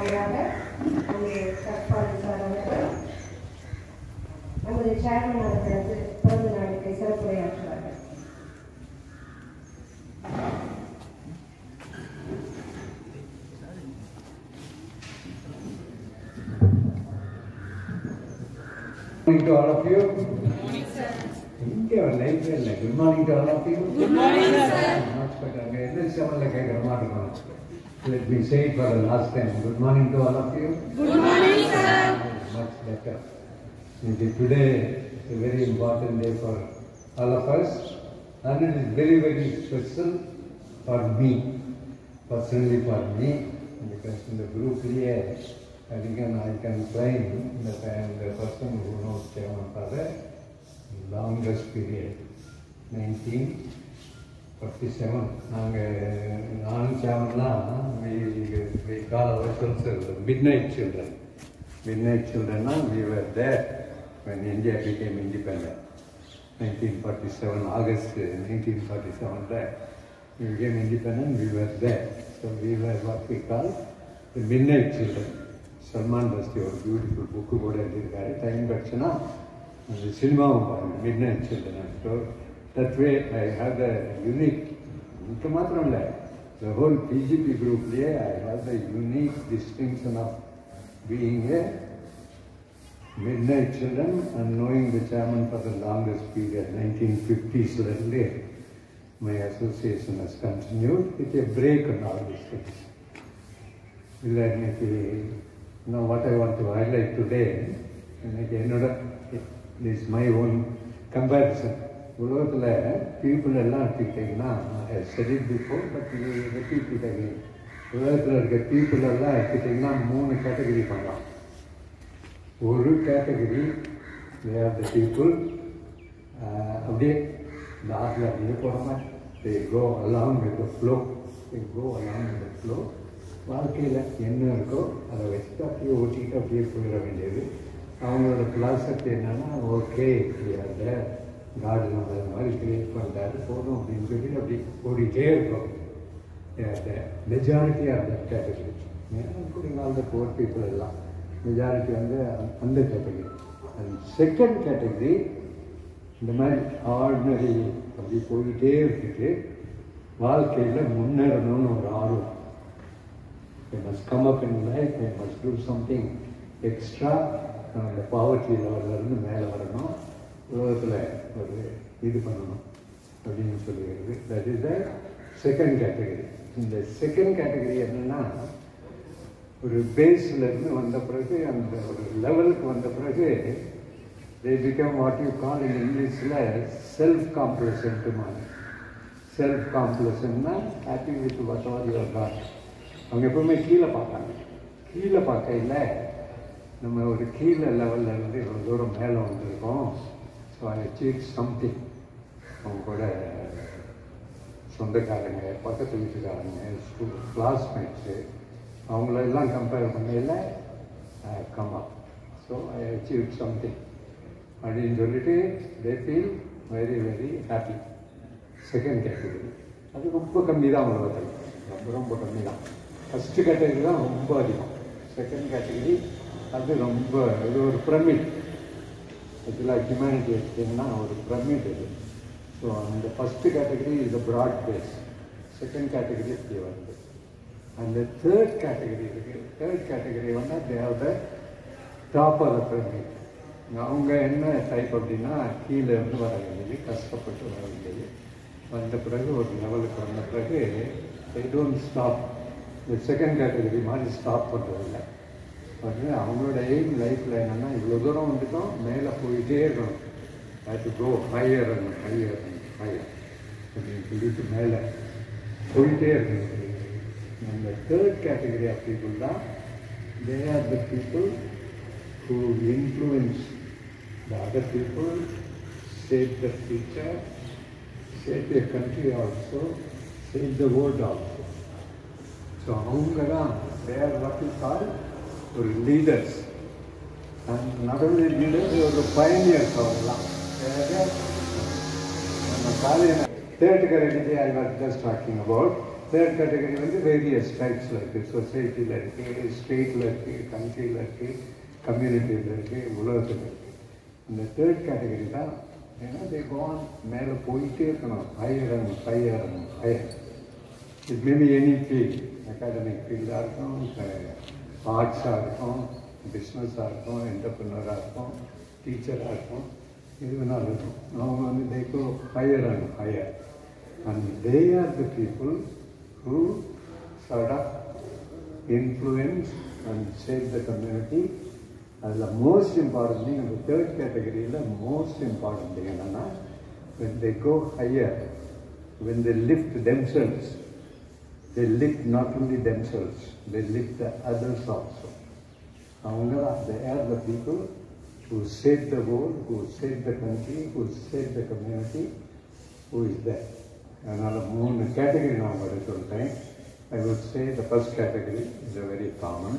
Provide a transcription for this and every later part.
முறையாக நம்முடைய கற்பாடு சார் அவர்கள் நமது சேர்மன் அவர்களது பிறந்த நாளுக்கு சிறப்புரையாற்றுவார்கள் morning to all of you. இங்கே ஒரு லைஃபே இல்லை good morning to all of you good morning sir அங்கே என்ன செவனில் கேட்குற மாதிரி இருக்கும் let me say for the last time good morning to all of you good morning sir much better இது today a very important day for all of us and it is very very special for me personally for me because in the group here I think I can claim that I am the person who knows Chairman for the longest period 1947 நாங்கள் நானும் சேமன்லாம் we call ourselves the midnight children midnight children we were there when India became independent 1947 August 1947 there we became independent we were there so we were what we call the midnight children Salman Basti ஒரு beautiful book கூட எழுதியிருக்காரு time கிடச்சுன்னா அந்த சினிமாவும் பாருங்க midnight children so that way I have the unique இது மாத்திரம் இல்லை the whole PGP குரூப்லேயே I have the unique distinction of being a midnight children and knowing the chairman for the longest period, 1950s, lately, my association has continued with a break on all these things. இல்லை இன்னைக்கு நான் what I want to highlight today இன்னைக்கு என்னோட is my own comparison உலகத்தில் people எல்லாம் எடுத்துக்கிட்டிங்கன்னா சரி before but repeat it again உலகத்தில் இருக்க பீப்புள் எல்லாம் எடுத்துக்கிட்டிங்கன்னா மூணு கேட்டகரி பண்ணலாம் ஒரு கேட்டகரி வேர் த பீப்புள் அப்படியே இந்த ஆற்றில் அப்படியே போகாம they go along with flow they go along with flow வாழ்க்கையில் என்ன இருக்கோ அதை வச்சுட்டு அப்படியே ஓட்டிக்கிட்டு அப்படியே போயிட வேண்டியது அவங்களோட பிலாசபி என்னன்னா ஓகே அந்த காடு நம்ம அது மாதிரி கிரியேட் பண்ணுறாரு போதும் அப்படின்னு சொல்லிட்டு அப்படி ஓடிட்டே இருக்கோம் majority of that category including all the poor people எல்லாம் மெஜாரிட்டி வந்து அந்த கேட்டகரி அண்ட் செகண்ட் கேட்டகரி இந்த மாதிரி ஆர்டினரி அப்படி போயிட்டே இருந்துட்டு வாழ்க்கையில் முன்னேறணும்னு ஒரு ஆர்வம் they must come up in life, they must do something extra அந்த பாவர்ட்டி லெவலிருந்து மேலே வரணும் உலகத்தில் ஒரு இது பண்ணணும் அப்படின்னு சொல்லுகிறது that is the second category இந்த செகண்ட் கேட்டகரி என்னென்னா ஒரு பேஸில் இருந்து வந்த பிறகு அந்த ஒரு லெவலுக்கு வந்த பிறகு they become what you call in இங்கிலீஷில் செல்ஃப் காம்ப்ளசன்ட்டு மாதிரி செல்ஃப் காம்ப்ளசன்னா happy with what are your got அவங்க எப்பவுமே கீழே பார்த்தாங்க கீழே பார்க்கையில் நம்ம ஒரு கீழே லெவலில் இருந்து இவ்வளோ தூரம் மேலே வந்திருக்கோம் ஸோ ஐ அச்சீவ் சம்திங் அவங்க கூட சொந்தக்காரங்க பக்கத்து வீட்டுக்காரங்க ஸ்கூல் கிளாஸ்மேட்ஸு அவங்களெல்லாம் கம்பேர் பண்ணையில் கம்மா ஸோ ஐ அச்சீவ் சம்திங் அப்படின்னு சொல்லிட்டு they feel very very happy second category அது ரொம்ப கம்மி தான் உலகத்தில் ரொம்ப ரொம்ப கம்மி தான் ஃபஸ்ட்டு கேட்டகரி தான் ரொம்ப அதிகம் செகண்ட் கேட்டகரி அது ரொம்ப இது ஒரு பிரமிட் ஆக்சுவலாக ஹியூமனிட்டி எடுத்தீங்கன்னா ஒரு பிரமிட் இது ஸோ அந்த first category is broad base second category இப்படி வருது அந்த தேர்ட் கேட்டகரி இருக்குது தேர்ட் கேட்டகரி வந்து they have the top of the pyramid அவங்க என்ன டைப் அப்படின்னா கீழே இருந்து வர வேண்டியது கஷ்டப்பட்டு வர வேண்டியது வந்த பிறகு ஒரு லெவலுக்கு வந்த பிறகு they don't ஸ்டாப் இந்த செகண்ட் கேட்டகரி மாதிரி ஸ்டாப் பண்ணுறதில்ல வந்து அவங்களோட எய்ம் லைஃப்பில் என்னென்னா இவ்வளோ தூரம் வந்துட்டோம் மேலே போயிட்டே இருக்கணும் அது go higher and higher and higher அப்படின்னு சொல்லிட்டு மேலே போயிட்டே இருக்கணும் அந்த தேர்ட் கேட்டகரி ஆஃப் பீப்புள் தான் they are the people who influence the other people, shape the future, shape the country also, shape the world also. So அவங்க தான் there what you call ஒரு leaders and not only leaders ஒரு pioneers அவங்கலாம் நம்ம காலையில் third correct I was just talking about third category வந்து various டைப்ஸில் இருக்குது சொசைட்டியில் இருக்குது ஸ்டேட்டில் இருக்குது கண்ட்ரியில் இருக்குது கம்யூனிட்டியில் இருக்குது உலகத்தில் இருக்குது இந்த தேர்ட் கேட்டகரி தான் ஏன்னா தே கோன் மேலே போயிட்டே இருக்கணும் higher and higher and higher it maybe any field academic ஃபீல்டாக இருக்கும் ஆர்ட்ஸாக இருக்கும் பிஸ்னஸாக இருக்கும் என்டர்பிரினராக இருக்கும் டீச்சராக இருக்கும் எது வேணாலும் இருக்கும் அவங்க வந்து they go higher and higher and they are the people who sort of influence and shape the community அதில் மோஸ்ட் இம்பார்ட்டன்ட் திங் அந்த தேர்ட் கேட்டகரியில் மோஸ்ட் இம்பார்ட்டன்ட் திங் என்னென்னா when they go higher when they lift themselves they lift not only themselves they lift the others also அவங்க தான் they are the people who save the world who save the country who save the community who is there அதனால் மூணு category நான் உங்களுக்கு சொல்லிட்டேன் I would say the first category is a very common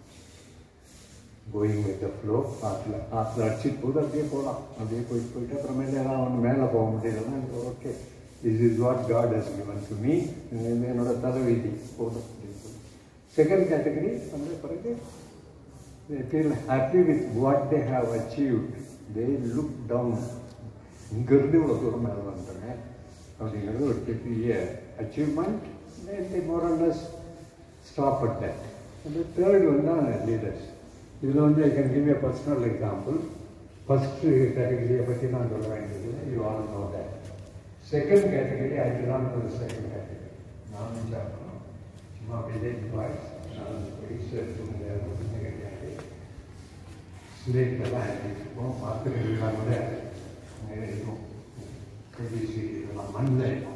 going with the flow ஆற்றுல ஆற்றுல அடிச்சுட்டு போது அப்படியே போகலாம் அப்படியே போயிட்டு போயிட்டு அப்புறமேல ஏதாவது ஒன்று மேலே போக முடியலன்னா okay this is what God has given to me இது என்னோட தலைவிதி போதும் அப்படின்னு சொல்லி செகண்ட் கேட்டகரி வந்து பிறகு they feel happy with what they have achieved they look down இங்கிருந்து இவ்வளோ தூரம் மேலே வந்துட்டாங்க அப்படிங்கிறது ஒரு பெரிய achievement they more or less stop at that அந்த தேர்ட் வந்து லீடர்ஸ் இதில் வந்து I can give a personal example first கேட்டகரியை பற்றி நான் சொல்ல வேண்டியது you all know that second category I belong to second category நானும் சாப்பிடணும் சும்மா வில்லேஜ் பாய்ஸ் நான் போய் சேர்த்து கிடையாது ஸ்லேட்டெல்லாம் எழுதிருப்போம் பார்த்துக்கலாம் கூட அங்கே இருக்கும் கேபிசி இதெல்லாம் மண்ணில் இருக்கும்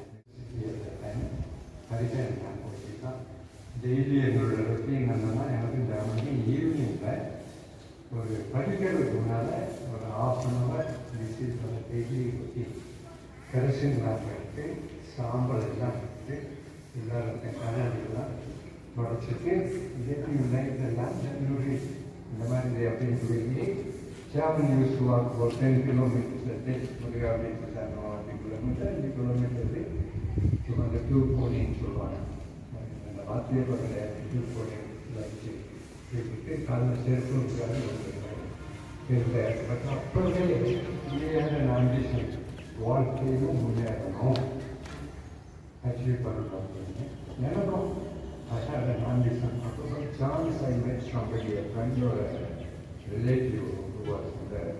அதுதான் நான் போயிட்டுருக்கேன் டெய்லி எங்களோட ரொட்டீன் என்னன்னா எனக்கு இந்த மணி ஈவினிங்கில் ஒரு படிக்கிறதுக்கு முன்னால் ஒரு half an hour this is daily routine kerosene எடுத்து சாம்பல் எல்லாம் எடுத்து எல்லாருக்கும் கண்ணாடிலாம் உடச்சிட்டு இயற்கை லைட் எல்லாம் ஜன்னூரி இந்த மாதிரி அப்படின்னு சொல்லி சேவன் யூஸ் வாக் ஒரு டென் கிலோமீட்டர்ஸ் ஒரு மீட்டர்ஸ் அஞ்சு கிலோமீட்டர் அஞ்சு கிலோமீட்டர் இப்போ அந்த டியூப் போனின்னு சொல்லுவாங்க அந்த வார்த்தையே பக்கத்தில் டியூப் போனி வச்சு விட்டு காலைல செருப்புக்காக இருந்தேன் பட் அப்பவே முன்னேற ஆம்பிஷன் வாழ்க்கையிலும் முன்னேறணும் அச்சீவ் பண்ணணும் அப்படின்னு எனக்கும் I had an ambition. By chance I met somebody, a friend or a relative who was there.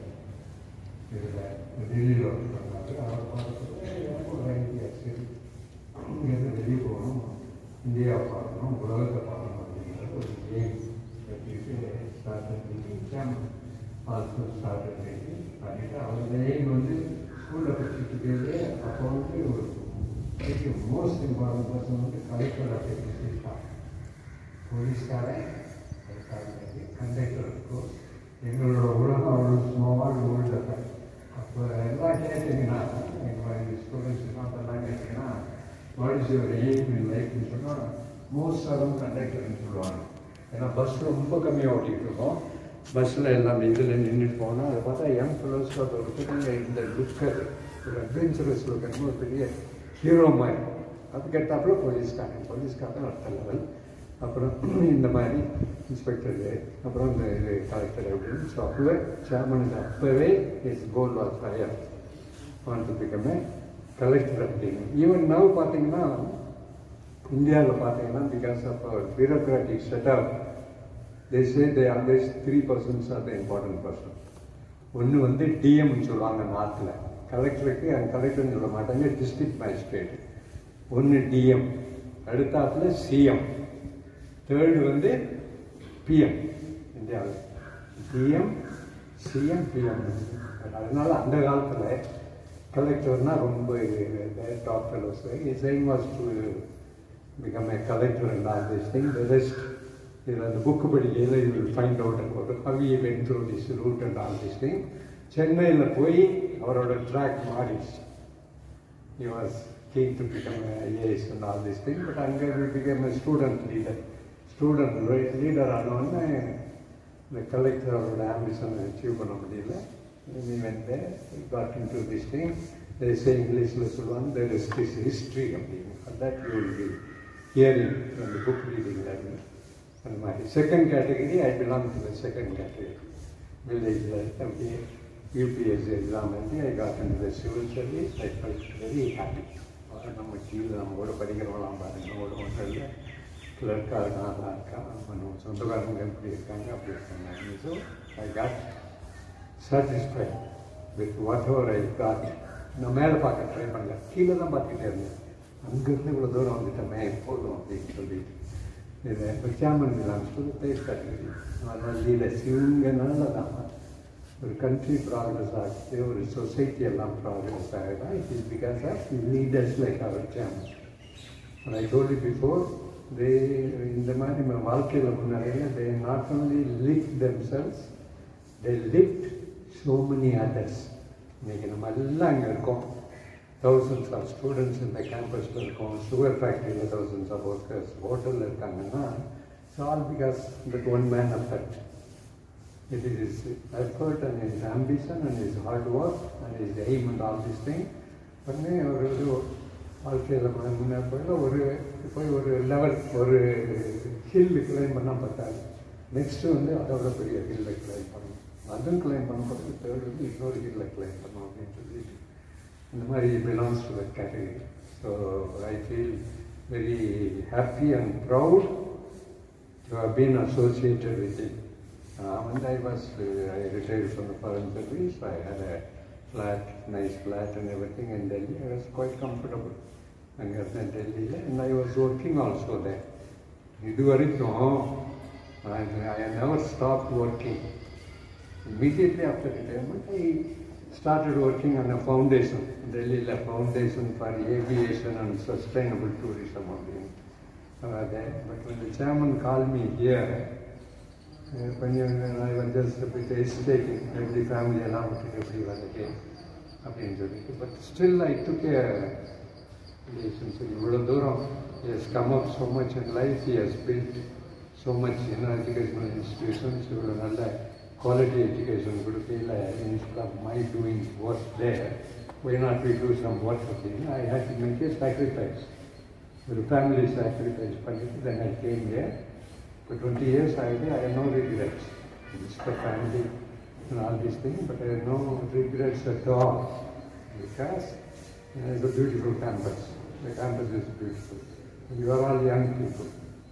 டெல்லியில் ஒர்க் பண்ணாரு அவர் பார்த்துட்டு எனக்கு ஒரு ஐடியா சரி இங்கேருந்து வெளியே போகணும் இந்தியாவை பார்க்கணும் உலகத்தை பார்க்கணும் அப்படிங்கிற ஒரு எய்ம் கட்டிட்டு ஸ்டார்ட் எக்ஸாம் ஆல்சோ ஸ்டார்ட் பண்ணிட்டு அவரோட எய்ம் வந்து ஸ்கூலில் படிச்சுட்டு போயிட்டு அப்போ வந்து ஒரு பெரிய மோஸ்ட் இம்பார்ட்டன்ட் பர்சன் வந்து கலெக்டர் அப்படின்னு தான் போலீஸ்காரன் கண்டக்டர் இருக்கும் எங்களோட உலகம் அவ்வளோ ஸ்மால் வேர்ல்டு அப்போ எல்லாம் கேட்டீங்கன்னா எங்கள் ஸ்டூடெண்ட்ஸ் எல்லாம் கேட்டீங்கன்னா what is your aim in லைஃப்னு சொன்னால் மோஸ்ட் ஆஃப் கண்டக்டர்னு சொல்லுவாங்க ஏன்னா பஸ் ரொம்ப கம்மியாக ஓட்டிகிட்டு இருக்கோம் பஸ்ஸில் எல்லாம் இதில் நின்றுட்டு போனால் அதை பார்த்தா யங் ஃபிலோஸாக ஒரு பெரிய இந்த லுக்கர் ஒரு அட்வென்ச்சரஸ் லுக்கர் ஒரு பெரிய ஹீரோ மாதிரி அதுக்கு ஏற்றாப்புல போலீஸ்காரன் போலீஸ்காரன் அடுத்த லெவல் அப்புறம் இந்த மாதிரி இன்ஸ்பெக்டரு அப்புறம் இந்த இது கலெக்டர் அப்படின்னு ஸோ அப்போவே சேர்மனுக்கு அப்போவே is goal was fire want to become collector அப்படின்னு ஈவன் நவ் பார்த்தீங்கன்னா இந்தியாவில் பார்த்தீங்கன்னா because of bureaucratic setup they say they always three persons are the important person ஒன்று வந்து டிஎம்னு சொல்லுவாங்க நார்த்தில் கலெக்டருக்கு கலெக்டர்னு சொல்ல மாட்டாங்க டிஸ்ட்ரிக்ட் மேஜிஸ்ட்ரேட் ஒன்று டிஎம் அடுத்தாப்புல சிஎம் தேர்டு வந்து பிஎம் இந்தியாவில் டிஎம் சிஎம் பிஎம் அதனால அந்த காலத்தில் கலெக்டர்னா ரொம்ப top fellows is aim was to become a collector and all this thing the rest இதில் அந்த புக்கு படிக்கையில் you will find out about how you went through this route and all this thing சென்னையில் போய் அவரோட track மாறிடுச்சு he was keen to become a IAS and all these things, but அங்கே we became a student leader. Student leader ஆனோடனே இந்த collector அவரோட ஆம்பிஷனை achieve பண்ண முடியல we went there, we got into this thing, they say இங்கிலீஷில் சொல்லுவாங்க there is this history அப்படின்னு that you will be hearing அந்த புக் ரீடிங்கில் இருந்து அந்த மாதிரி second category I belong to the second category வில்லேஜில் அப்படியே யூபிஎஸ்சி எக்ஸாம் எழுதி I got in the civil service I felt very happy நம்ம டிவியில் நம்ம கூட படிக்கிறவங்களாம் பாருங்க கூட ஒன்றும் இல்லை கிளர்க்காக இருக்கான் அதான் இருக்கான் நம்ம சொந்தக்காரங்க எப்படி இருக்காங்க அப்படி இருக்காங்க so I got satisfied with whatever I got நான் மேலே பார்க்க ட்ரை பண்ணல கீழே தான் பார்த்துக்கிட்டே இருந்தேன் அங்கேருந்து இவ்வளோ தூரம் வந்துட்டோமே போதும் அப்படின்னு சொல்லிட்டு இது இப்போ கேமன் சொல்லி பேஸ் கேட்டகரி அதனால் லீடர்ஸ் இவங்கனால தான் ஒரு கண்ட்ரி ப்ராக்ரஸ் ஆகுது ஒரு சொசைட்டி எல்லாம் ப்ராக்ரஸ் ஆகுதா it is because of leaders like அவர் கேமன் And I told you before, they இந்த மாதிரி நம்ம வாழ்க்கையில் முன்னாடியே they not only lift themselves, they lift so many others. இன்னைக்கு நம்ம எல்லாம் அங்கே இருக்கோம் thousands of students இந்த கேம்பஸில் இருக்கோம் சுகர் ஃபேக்ட்ரியில் thousands of workers ஹோட்டலில் இருக்காங்கன்னா it's all because that one man effect. It is his effort and his ambition and his hard work and his aim and all these things. பண்ணி ஒரு இது வாழ்க்கையில் முன்னே போய் ஒரு போய் ஒரு லெவல் ஒரு ஹில் கிளைம் பண்ணால் பத்தாது நெக்ஸ்ட்டு வந்து அதோட பெரிய ஹில்லை கிளைம் பண்ணணும் அதுவும் கிளைம் பண்ண பிறகு தேர்ட் வந்து இன்னொரு ஹில்லை கிளைம் பண்ணணும் அப்படின்னு சொல்லிட்டு இந்த மாதிரி belongs to that category so I feel very happy and proud to have been associated with it. Uh, when I was, uh, I retired from the foreign service, I had a flat, nice flat and everything in Delhi. I was quite comfortable. அங்கே இருந்தேன் டெல்லியில் and I was working also there. இது வரைக்கும் I, I never stopped working. Immediately after retirement, I started working on a foundation, Delhi La Foundation for Aviation and Sustainable Tourism அப்படின்னு uh, there. But when the chairman called me here, uh, when you, I was just a bit hesitating, every family எல்லாம் விட்டுட்டு எப்படி வந்துட்டு அப்படின்னு சொல்லிட்டு but still I took a relationship இவ்வளோ தூரம் as come up so much in life as built so much in educational institutions இவ்வளோ நல்ல குவாலிட்டி எஜுகேஷன் கொடுக்கையில் instead of my doing work there why not we do some work அப்படின்னு I had to make a sacrifice ஒரு family sacrifice பண்ணிட்டு then I came here for 20 years I did, I have no regrets. It's the family and all these things, but I have no regrets at all because uh, it's a beautiful campus. The campus is beautiful. You are all young people.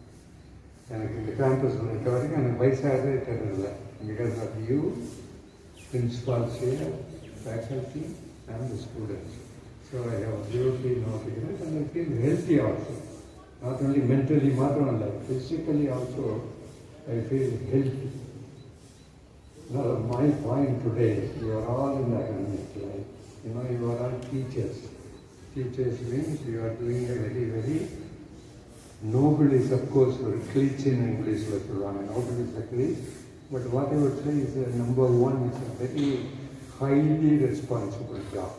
எனக்கு இந்த campus இருக்க வரைக்கும் எனக்கு வயசாகவே தெரியல because of you principals faculty and the students so I have absolutely no regret and I feel healthy also not only mentally, മാത്രം അല്ല physically also I feel healthy. Now my point today, you are all in the academic life. You know, you are all teachers. Teachers means you are doing a very, very noble is of course ஒரு கிளீச் in English ல சொல்லுவாங்க noble is a கிளீச் but what I would say is uh, number one is a very highly responsible job.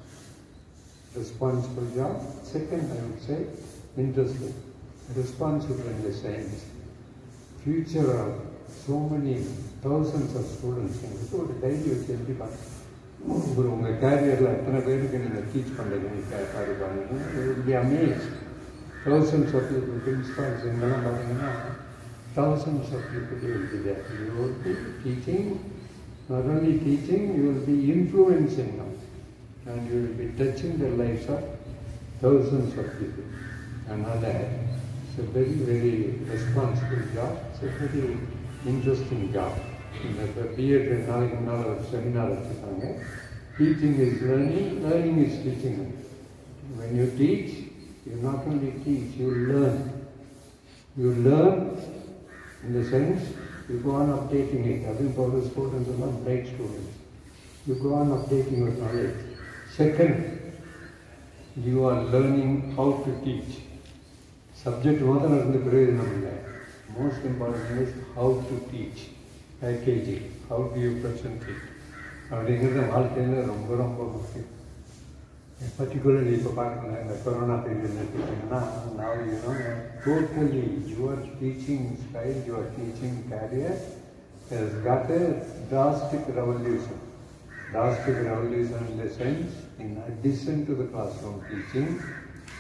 Responsible job. Second, I would say, interesting. Responsible in the sense, future of so many thousands of students எங்களுக்கு ஒரு diary வச்சு எழுதி பார்க்கணும் ஒரு உங்கள் கேரியரில் எத்தனை பேருக்கு நீங்கள் டீச் பண்ணுறீங்கன்னு கேட்காரு பாருங்க be amaze thousands of people principals எங்கெல்லாம் பார்த்தீங்கன்னா thousands of people will be there. You will be teaching, not only teaching, you will be influencing them and you will be touching the lives of thousands of people. Another, it's a very, very responsible job. It's a very interesting job. இந்த B Ed ரெண்டு நாளைக்கு முன்னால் ஒரு seminar வச்சுருக்காங்க teaching is learning learning is teaching when you teach you not only teach you learn you learn in the sense you go on updating it I think all the students are not bright students you go on updating your knowledge second you are learning how to teach subject மாத்திரம் இருந்து பிரயோஜனம் இல்லை most important is how to teach packaging how to you present it அப்படிங்கிறது வாழ்க்கையில் ரொம்ப ரொம்ப முக்கியம் particularly இப்போ பார்க்கணும் இந்த கொரோனா பீரியட் எடுத்துக்கிட்டிங்கன்னா now you know totally your teaching style your teaching career has got a drastic revolution drastic revolution in the sense in addition to the classroom teaching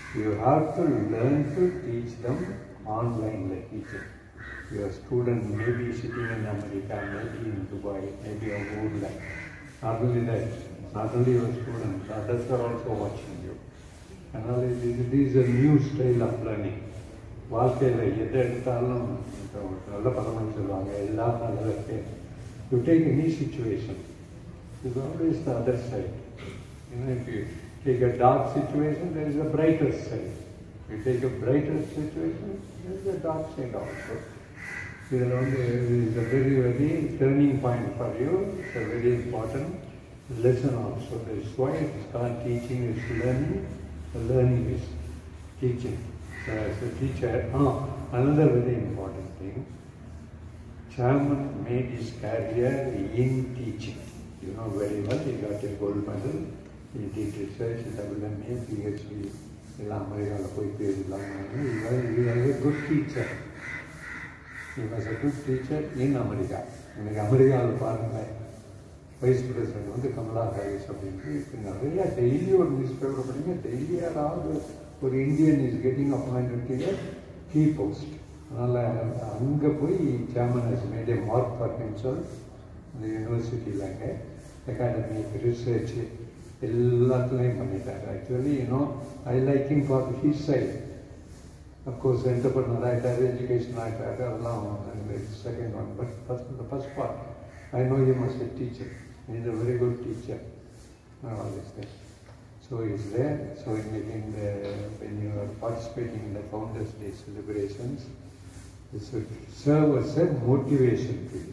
You have to learn to teach them online like teaching. Your student may be sitting in America, maybe in Dubai, maybe a wood like. Not only that, not only your students, others are also watching you. அதனால் இது இது is a new style of learning வாழ்க்கையில் எதை எடுத்தாலும் இப்போ ஒரு நல்ல பதம்னு சொல்லுவாங்க எல்லாம் நல்லது இருக்கு you take any situation is always the other side இன்னும் if you take a dark situation, there is a brighter side. If you take a brighter situation, there is a dark side also. இதில் வந்து is a very very turning point for you. It's a very important lesson also. That's why it's called teaching is learning. Learning is teaching. So as a teacher, ah, another very important thing. Chairman made his career in teaching. You know very well, he got a gold medal. He did research, WMA, PhD, எல்லாம் அமெரிக்காவில் போய் பேர் இல்லாமல் he was a good teacher. He was a good teacher in America. இன்னைக்கு அமெரிக்காவில் பாருங்களேன் vice president வந்து Kamala Harris அப்படின்ட்டு இப்போ நிறைய டெய்லி ஒரு நியூஸ் பேப்பர் படிங்க டெய்லி யாராவது ஒரு Indian is getting appointment key post அதனால் அங்கே போய் chairman has made a mark for himself இந்த யூனிவர்சிட்டியில் அங்கே அகாடமிக் ரிசர்ச் எல்லாத்துலேயும் பண்ணிட்டார் actually you know I like him for his side of course entrepreneur ஆகிட்டாரு எஜுகேஷன் ஆகிட்டாரு அதெல்லாம் second one but first the first part I know him as a teacher. He's a very good teacher. and All this thing. So he's there. So in, in the, when you are participating in the Founders Day celebrations, this should serve as a motivation to you.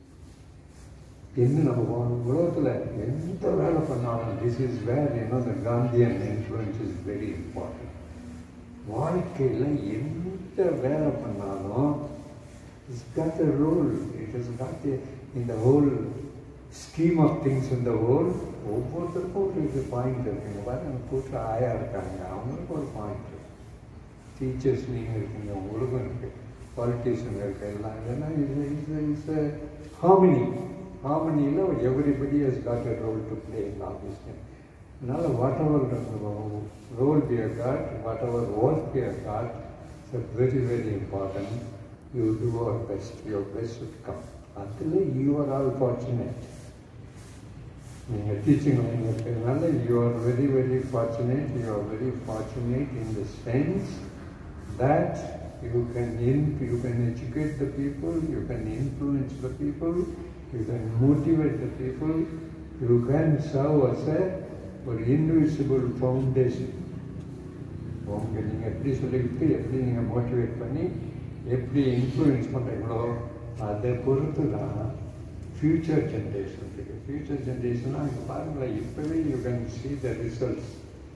என்ன நம்ம உலகத்தில் எந்த வேலை பண்ணாலும் this is where you know the Gandhian influence is very important வாழ்க்கையில் எந்த வேலை பண்ணாலும் it's got a role it is got in the whole scheme of things in the world ஒவ்வொருத்தருக்கும் ஒரு இது பாயிண்ட் இருக்குங்க பாருங்க நம்ம கூட்டில் ஆயா இருக்காங்க அவங்களுக்கு ஒரு பாயிண்ட் இருக்கு டீச்சர்ஸ் நீங்கள் இருக்கீங்க உங்களுக்கும் இருக்கு பாலிட்டிஷியன் இருக்கு எல்லாம் இதெல்லாம் இது இது இஸ் ஹார்மனி ஹார்மனியில் everybody has got a role to play in all this thing அதனால் whatever role be a got whatever work be a got it's very very important you do your best your best would come அதில் you are all fortunate நீங்கள் teaching line இருக்கிறதுனால you are very very fortunate you are very fortunate in the sense that you can in you can educate the people you can influence the people you can motivate the people you can serve as a ஒரு invisible foundation உங்கள் நீங்கள் எப்படி சொல்லிக்கிட்டு எப்படி நீங்கள் motivate பண்ணி எப்படி influence பண்ணுறீங்களோ அதை பொறுத்து தான் ஃப்யூச்சர் ஜென்ரேஷன் இருக்கு ஃப்யூச்சர் ஜென்ரேஷனாக இங்கே பாருங்களேன் இப்போவே you can see the results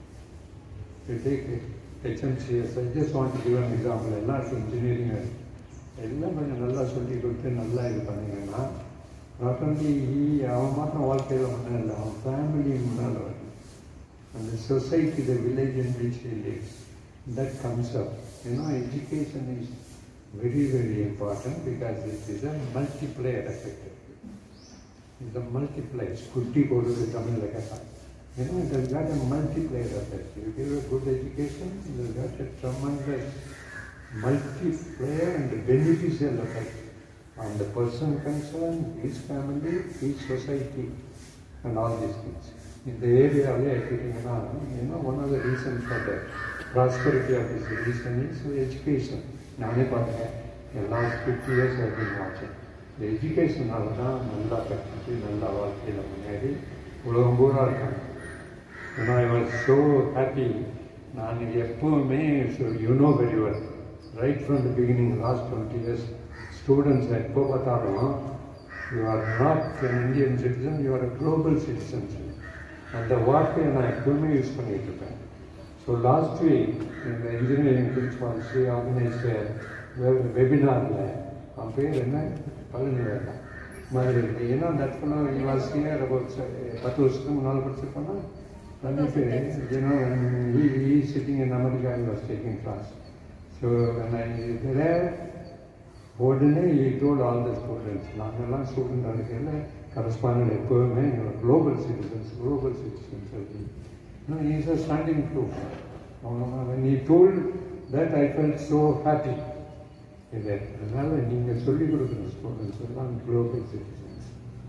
you take HMCS I just want give an example எல்லாருக்கும் இன்ஜினியரிங் எல்லாம் கொஞ்சம் நல்லா சொல்லி கொடுத்து நல்லா இது பண்ணீங்கன்னா நாட் ஒன்லி அவன் மாத்திரம் வாழ்க்கையில் ஒன்றும் இல்லை அவன் ஃபேமிலி முன்னால் வருது அந்த society the village in which he lives that comes up you know education is very, very important because it is a multiplier effect. It's a multiplier. Skutti kodu Tamil lekasa. You know, it has got a multiplier effect. You give a good education, it has got a tremendous multiplier and beneficial effect on the person concerned, his family, his society, and all these things. In the area of எடுத்துக்கிட்டிங்கன்னா you know, one of the reasons for the prosperity of this region is education. நானே பார்த்தேன் எல்லா fifty years அப்படின்னு வாட்சேன் இந்த எஜுகேஷனால தான் நல்லா கற்றுட்டு நல்லா வாழ்க்கையில் முன்னேறி உலகம் பூரா இருக்காங்க ஏன்னா ஐ வாஸ் ஸோ ஹாப்பி நான் எப்போவுமே you know very well right from the beginning last twenty years students எப்போ பார்த்தாலும் you are not Indian citizen you are a global citizen அந்த வார்த்தையை நான் எப்பவுமே யூஸ் பண்ணிட்டு இருப்பேன் ஸோ லாஸ்ட் வீக் இந்த இன்ஜினியரிங் பிரின்சிபால்ஸு ஆர்கனைஸ்டு வெபினாரில் அவன் பேர் என்ன பழனி வேண்டாம் மாதிரி இருக்கு ஏன்னா தட் பண்ண வாஸ் ஹியர் அபவுட் பத்து வருஷத்துக்கு முன்னால் படிச்சிருப்போன்னா வந்துட்டு ஏன்னா he sitting in America was taking class so there உடனே he told all the students நாங்கள்லாம் ஸ்டூடெண்ட் இருக்கையில் கரஸ்பாண்ட் எப்போவுமே குளோபல் சிட்டிசன்ஸ் குளோபல் சிட்டிசன்ஸ் அப்படின்னு No, he is a standing proof. when he told that I felt so happy இது அதனால நீங்கள் சொல்லிக் கொடுக்குற ஸ்டூடெண்ட்ஸ் எல்லாம் குளோபல் சிட்டிசன்ஸ்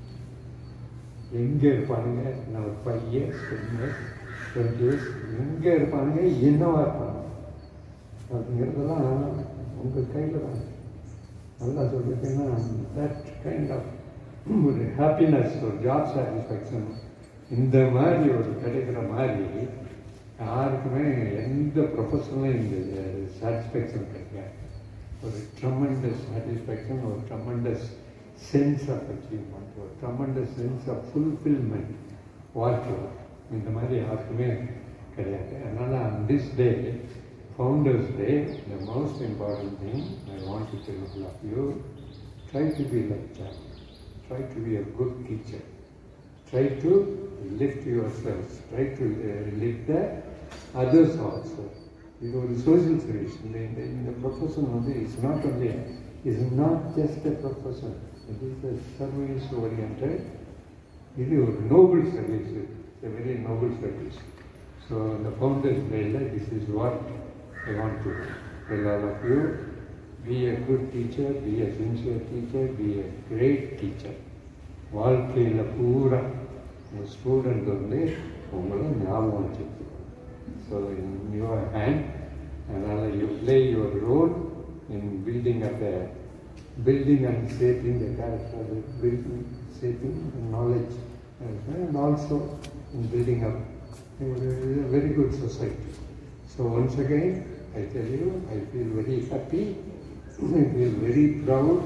எங்கே இருப்பானுங்க நான் ஒரு five years ten years twenty years எங்கே இருப்பானுங்க என்னவா இருப்பாங்க அப்படிங்கிறதெல்லாம் உங்கள் கையில் தான் நல்லா சொல்லிட்டீங்கன்னா தட் கைண்ட் ஆஃப் ஒரு ஹாப்பினஸ் ஒரு ஜாப் சாட்டிஸ்ஃபேக்ஷன் இந்த மாதிரி ஒரு கிடைக்கிற மாதிரி யாருக்குமே எந்த ப்ரொஃபஷனலும் இந்த சாட்டிஸ்ஃபேக்ஷன் கிடைக்காது ஒரு ட்ரமெண்டஸ் சாட்டிஸ்ஃபேக்ஷன் ஒரு ட்ரமெண்டஸ் சென்ஸ் ஆஃப் அச்சீவ்மெண்ட் ஒரு ட்ரமெண்டஸ் சென்ஸ் ஆஃப் ஃபுல்ஃபில்மெண்ட் வாழ்க்கை இந்த மாதிரி யாருக்குமே கிடையாது அதனால் on this day founders day the most important thing I want to tell all of you try to be like that try to be a good teacher try to lift yourselves try to uh, lift the others also இது ஒரு social service இந்த இந்த இந்த profession வந்து it's not only is not just a profession it is a service orient இது ஒரு noble service it's very noble service so இந்த founders டேயில் this is what I want to tell all of you be a good teacher be a sincere teacher be a great teacher வாழ்க்கையில் பூரா உங்கள் student வந்து உங்களை ஞாபகம் வச்சுருக்கு So in your hand, and uh, you play your role in building up the building and shaping the character, building, shaping the knowledge, uh, and also in building up a, a very good society. So once again, I tell you, I feel very happy, I feel very proud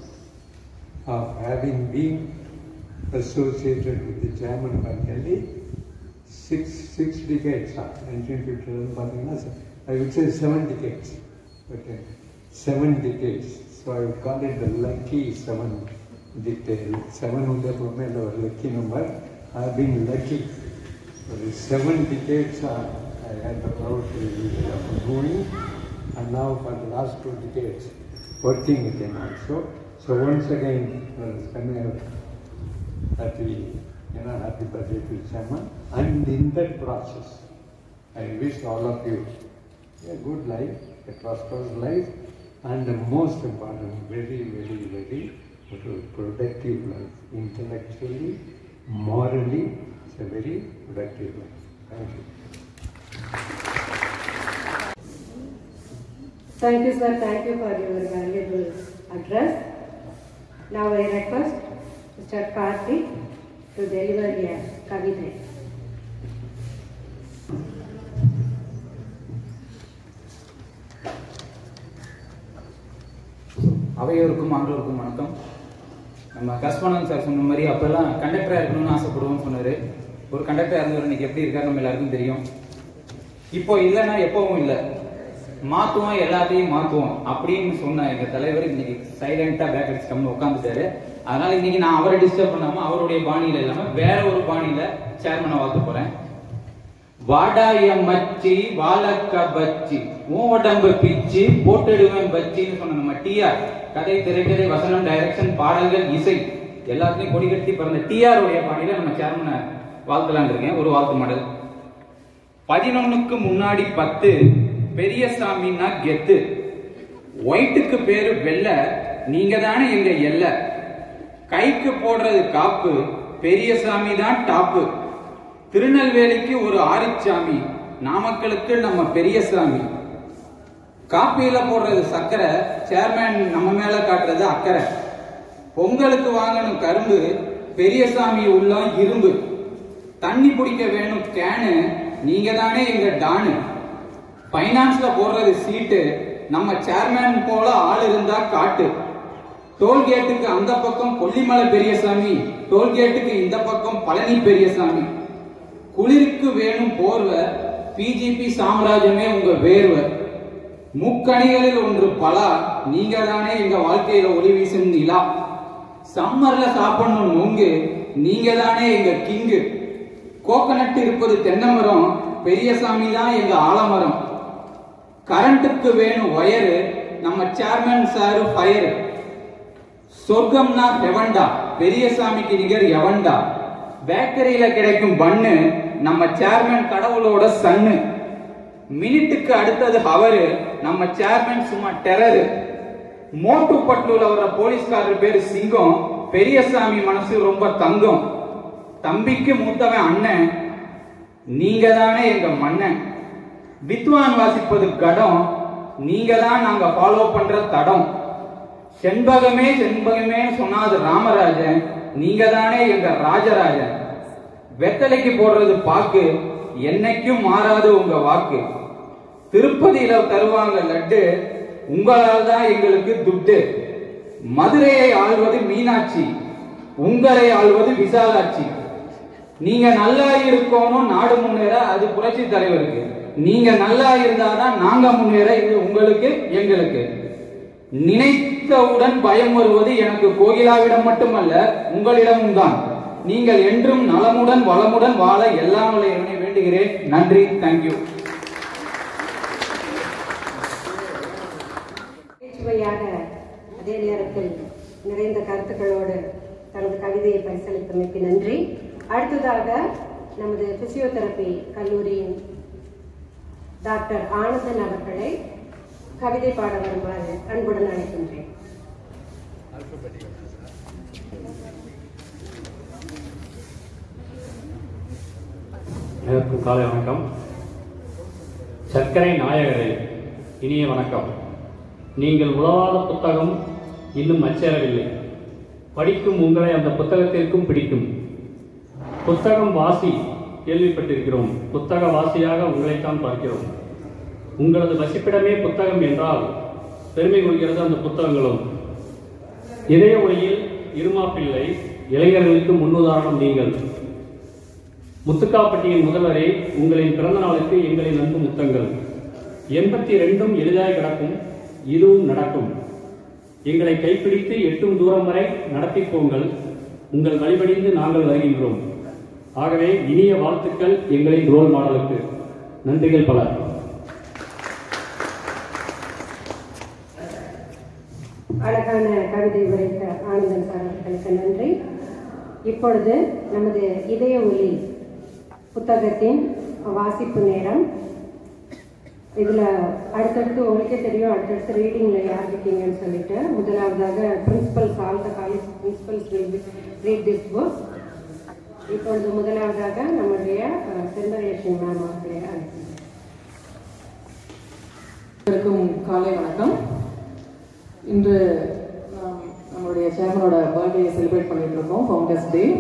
of having been associated with the chairman Bangali six six decades uh, 1950 பார்த்தீங்கன்னா I would say seven decades okay seven decades so I would call it the lucky seven decade seven வந்து எப்பவுமே இல்லை ஒரு lucky number I have been lucky for the seven decades uh, I had the proud privilege of doing and now for the last two decades working with him also so once again uh, Kanaya, happy you know, happy birthday to Chairman. And in that process, I wish all of you a good life, a prosperous life, and the most important, very, very, very productive life. Intellectually, morally, it's a very productive life. Thank you. Thank you, sir. Thank you for your valuable address. Now I request Mr. Karthik to deliver a kavita. அவையோருக்கும் ஆண்டோருக்கும் வணக்கம் நம்ம கஸ்பானன் sir சொன்ன மாதிரி அப்பெல்லாம் கண்டக்டரா இருக்கணும்னு ஆசைப்படுவோம்னு சொன்னாரு ஒரு கண்டக்டரா இருந்தவர் இன்னைக்கு எப்படி இருக்காரு நம்ம எல்லாருக்கும் தெரியும் இப்போ இல்லைன்னா எப்பவும் இல்லை மாத்துவோம் எல்லாத்தையும் மாத்துவோம் அப்படின்னு சொன்ன எங்க தலைவர் இன்னைக்கு சைலண்டா பேக் அடிச்சு கம்மி உட்காந்துட்டாரு அதனால இன்னைக்கு நான் அவரை டிஸ்டர்ப் பண்ணாம அவருடைய பாணியில இல்லாம வேற ஒரு பாணியில சேர்மனை வாழ்த்து போறேன் வாடாய மச்சி வாழக்க பச்சி உன் உடம்பு பிச்சு போட்டுடுவேன் பச்சின்னு சொன்ன நம்ம டிஆர் கதை திரைக்கதை வசனம் டைரக்ஷன் பாடல்கள் இசை எல்லாத்தையும் கொடி கட்டி பிறந்த டிஆர் உடைய பாணியில நம்ம சேர்மனை வாழ்த்தலான் இருக்கேன் ஒரு வாழ்த்து மாடல் பதினொன்னுக்கு முன்னாடி பத்து பெரியசாமின்னா கெத்து ஒயிட்டுக்கு பேரு வெள்ள நீங்க தானே எங்க எல்ல கைக்கு போடுறது காப்பு பெரியசாமி தான் டாப்பு திருநெல்வேலிக்கு ஒரு ஆரிச்சாமி நாமக்கலுக்கு நம்ம பெரியசாமி காப்பியில போடுறது சக்கரை சேர்மேன் நம்ம மேல காட்டுறது அக்கறை பொங்கலுக்கு வாங்கணும் கரும்பு பெரியசாமி உள்ளம் இரும்பு தண்ணி பிடிக்க வேணும் கேனு நீங்க தானே எங்க டானு பைனான்ஸ்ல போடுறது சீட்டு நம்ம சேர்மேன் போல ஆள் இருந்தா காட்டு டோல்கேட்டுக்கு அந்த பக்கம் கொல்லிமலை பெரியசாமி டோல்கேட்டுக்கு இந்த பக்கம் பழனி பெரியசாமி குளிருக்கு வேணும் போர்வை பிஜிபி சாம்ராஜ்யமே உங்க வேர்வை முக்கணிகளில் ஒன்று பலா நீங்க தானே எங்க வாழ்க்கையில ஒளி வீசும் நிலா சம்மர்ல சாப்பிடணும் நொங்கு நீங்க தானே எங்க கிங்கு கோகனட் இருப்பது தென்னமரம் பெரியசாமி தான் எங்க ஆலமரம் கரண்ட்டுக்கு வேணும் ஒயரு நம்ம சேர்மன் சாரு ஃபயரு சொர்க்கம்னா ஹெவன்டா பெரியசாமிக்கு நிகர் எவன்டா பேக்கரியில கிடைக்கும் பண்ணு நம்ம சேர்மன் கடவுளோட சன்னு மினிட்டுக்கு அடுத்தது ஹவரு நம்ம சேர்மன் சும்மா டெரரு மோட்டு பட்லூல வர்ற போலீஸ்காரர் பேரு சிங்கம் பெரியசாமி மனசு ரொம்ப தங்கம் தம்பிக்கு மூத்தவன் அண்ணன் நீங்க தானே எங்க மன்னன் வித்வான் வாசிப்பது கடம் நீங்க தான் நாங்க ஃபாலோ பண்ற தடம் செண்பகமே செண்பகமே சொன்னாது ராமராஜன் நீங்க தானே எங்க ராஜராஜன் வெத்தலைக்கு போடுறது பாக்கு என்னைக்கும் மாறாது உங்க வாக்கு திருப்பதியில தருவாங்க லட்டு உங்களால் தான் எங்களுக்கு துட்டு மதுரையை ஆள்வது மீனாட்சி உங்களை ஆள்வது விசாலாட்சி நீங்க நல்லா இருக்கணும் நாடு முன்னேற அது புரட்சி தலைவருக்கு நீங்க நல்லா இருந்தாதான் நாங்க முன்னேற இது உங்களுக்கு எங்களுக்கு நினைத்தவுடன் பயம் வருவது எனக்கு கோகிலாவிடம் மட்டுமல்ல உங்களிடமும் தான் நீங்கள் என்றும் நலமுடன் வளமுடன் வாழ எல்லாம் வல்ல இறைவனை வேண்டுகிறேன் நன்றி தேங்க்யூ சுவையாக அதே நேரத்தில் நிறைந்த கருத்துக்களோடு தனது கவிதையை பரிசளித்தமைக்கு நன்றி அடுத்ததாக நமது பிசியோதெரபி கல்லூரியின் டாக்டர் ஆனந்தன் அவர்களை கவிதை பாட வருமாறு அன்புடன் அழைக்கின்றேன் அனைவருக்கும் காலை வணக்கம் சர்க்கரை நாயகரே இனிய வணக்கம் நீங்கள் உலவாத புத்தகம் இன்னும் அச்சேரவில்லை படிக்கும் உங்களை அந்த புத்தகத்திற்கும் பிடிக்கும் புத்தகம் வாசி கேள்விப்பட்டிருக்கிறோம் புத்தக வாசியாக உங்களைத்தான் பார்க்கிறோம் உங்களது வசிப்பிடமே புத்தகம் என்றால் பெருமை கொள்கிறது அந்த புத்தகங்களும் இதய ஒளியில் இருமாப்பிள்ளை இளைஞர்களுக்கு முன்னுதாரணம் நீங்கள் முத்துக்காப்பட்டியின் முதல்வரே உங்களின் பிறந்த நாளுக்கு எங்களின் அன்பு முத்தங்கள் எண்பத்தி ரெண்டும் எளிதாய் கிடக்கும் இதுவும் நடக்கும் எங்களை கைப்பிடித்து எட்டும் தூரம் வரை நடத்தி போங்கள் உங்கள் வழிபடிந்து நாங்கள் வருகின்றோம் ஆகவே இனிய வாழ்த்துக்கள் எங்களின் ரோல் மாடலுக்கு நன்றிகள் பல அழகான கவிதை உரைத்த ஆனந்தன் சார் அவர்களுக்கு நன்றி இப்பொழுது நமது இதய ஒளி புத்தகத்தின் வாசிப்பு நேரம் இதில் அடுத்தடுத்து உங்களுக்கே தெரியும் அடுத்தடுத்து ரீடிங்கில் யார் இருக்கீங்கன்னு சொல்லிட்டு முதலாவதாக principal all the college principals read this book இப்பொழுது முதலாவதாக நம்முடைய செந்தரேஷன் மேம் அவர்களை அழைக்கிறேன் அனைவருக்கும் காலை வணக்கம் இன்று நாம் நம்மளுடைய சேர்மனோட பர்த்டே செலிப்ரேட் பண்ணிட்டு இருக்கோம் founders day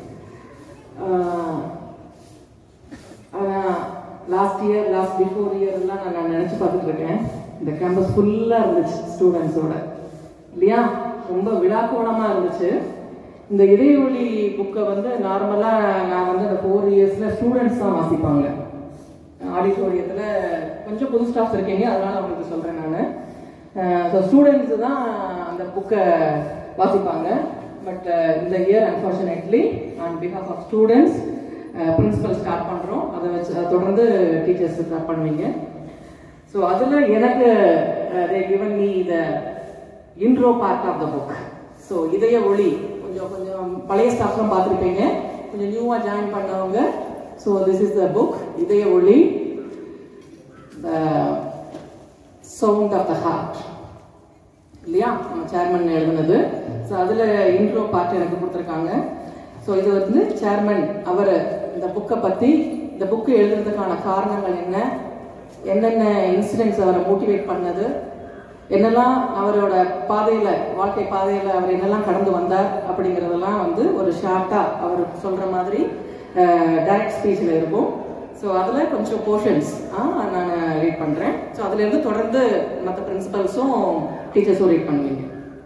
last year last before இயர்லாம் நான் நான் நினச்சி பார்த்துட்டு இருக்கேன் இந்த கேம்பஸ் ஃபுல்லாக இருந்துச்சு ஸ்டூடெண்ட்ஸோட இல்லையா ரொம்ப விழாக்கோணமாக இருந்துச்சு இந்த இடைவெளி புக்கை வந்து நார்மலாக நான் வந்து அந்த ஃபோர் இயர்ஸில் ஸ்டூடெண்ட்ஸ் தான் வாசிப்பாங்க ஆடிட்டோரியத்தில் கொஞ்சம் புது ஸ்டாஃப்ஸ் இருக்கீங்க அதனால உங்களுக்கு சொல்கிறேன் நான் ஸோ ஸ்டூடெண்ட்ஸு தான் அந்த புக்கை வாசிப்பாங்க பட் இந்த year unfortunately on behalf of students principal start பண்ணுறோம் அதை வச்சு அதை தொடர்ந்து டீச்சர்ஸ் ஸ்டார்ட் பண்ணுவீங்க ஸோ அதில் எனக்கு they given me the intro part of the book so இதய ஒளி கொஞ்சம் கொஞ்சம் பழைய ஸ்டாஃப்லாம் பார்த்துருப்பீங்க கொஞ்சம் நியூவாக ஜாயின் பண்ணவங்க so this is the book இதய ஒளி the sound of the heart இல்லையா நம்ம சேர்மன் எழுதுனது ஸோ அதில் இன்ட்ரோ பார்ட் எனக்கு கொடுத்துருக்காங்க ஸோ இது வந்து சேர்மன் அவர் இந்த புக்கை பற்றி இந்த புக்கு எழுதுறதுக்கான காரணங்கள் என்ன என்னென்ன இன்சிடென்ட்ஸ் அவரை மோட்டிவேட் பண்ணது என்னெல்லாம் அவரோட பாதையில் வாழ்க்கை பாதையில் அவர் என்னெல்லாம் கடந்து வந்தார் அப்படிங்கிறதெல்லாம் வந்து ஒரு ஷார்ட்டாக அவர் சொல்கிற மாதிரி டைரக்ட் ஸ்பீச்சில் இருக்கும் ஸோ அதில் கொஞ்சம் போர்ஷன்ஸ் நான் ரீட் பண்ணுறேன் ஸோ அதுலேருந்து தொடர்ந்து மற்ற பிரின்சிபல்ஸும் டீச்சர்ஸும் ரீட் பண்ணுவீங்க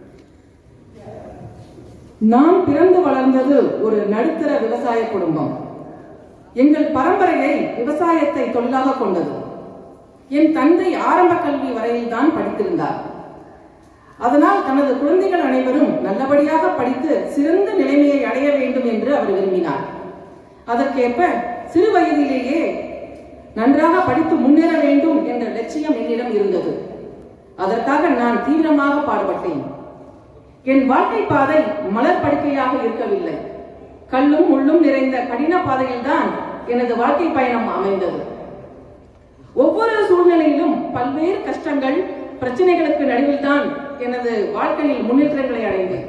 நான் பிறந்து வளர்ந்தது ஒரு நடுத்தர விவசாய குடும்பம் எங்கள் பரம்பரையை விவசாயத்தை தொழிலாக கொண்டது என் தந்தை ஆரம்ப கல்வி வரையில் தான் படித்திருந்தார் அதனால் தனது குழந்தைகள் அனைவரும் நல்லபடியாக படித்து சிறந்த நிலைமையை அடைய வேண்டும் என்று அவர் விரும்பினார் அதற்கேற்ப சிறு வயதிலேயே நன்றாக படித்து முன்னேற வேண்டும் என்ற லட்சியம் என்னிடம் இருந்தது அதற்காக நான் தீவிரமாக பாடுபட்டேன் என் வாழ்க்கை பாதை மலர் படுக்கையாக இருக்கவில்லை கல்லும் முள்ளும் நிறைந்த கடின பாதையில்தான் எனது வாழ்க்கை பயணம் அமைந்தது ஒவ்வொரு சூழ்நிலையிலும் பல்வேறு கஷ்டங்கள் பிரச்சனைகளுக்கு நடுவில் தான் எனது வாழ்க்கையில் முன்னேற்றங்களை அடைந்தேன்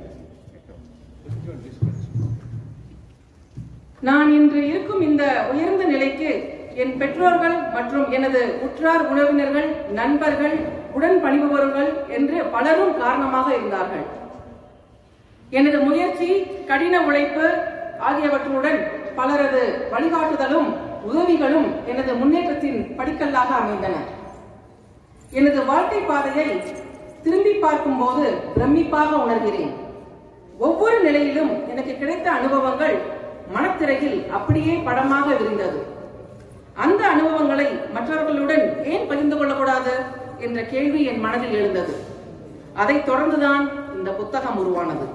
நான் இன்று இருக்கும் இந்த உயர்ந்த நிலைக்கு என் பெற்றோர்கள் மற்றும் எனது உற்றார் உறவினர்கள் நண்பர்கள் உடன் பணிபுரிபவர்கள் என்று பலரும் காரணமாக இருந்தார்கள் எனது முயற்சி கடின உழைப்பு ஆகியவற்றுடன் பலரது வழிகாட்டுதலும் உதவிகளும் எனது முன்னேற்றத்தின் படிக்கல்லாக அமைந்தன எனது வாழ்க்கை பாதையை திரும்பி பார்க்கும்போது பிரமிப்பாக உணர்கிறேன் ஒவ்வொரு நிலையிலும் எனக்கு கிடைத்த அனுபவங்கள் மனத்திரையில் அப்படியே படமாக விரிந்தது அந்த அனுபவங்களை மற்றவர்களுடன் ஏன் பகிர்ந்து கொள்ளக்கூடாது என்ற கேள்வி என் மனதில் எழுந்தது அதைத் தொடர்ந்துதான் இந்த புத்தகம் உருவானது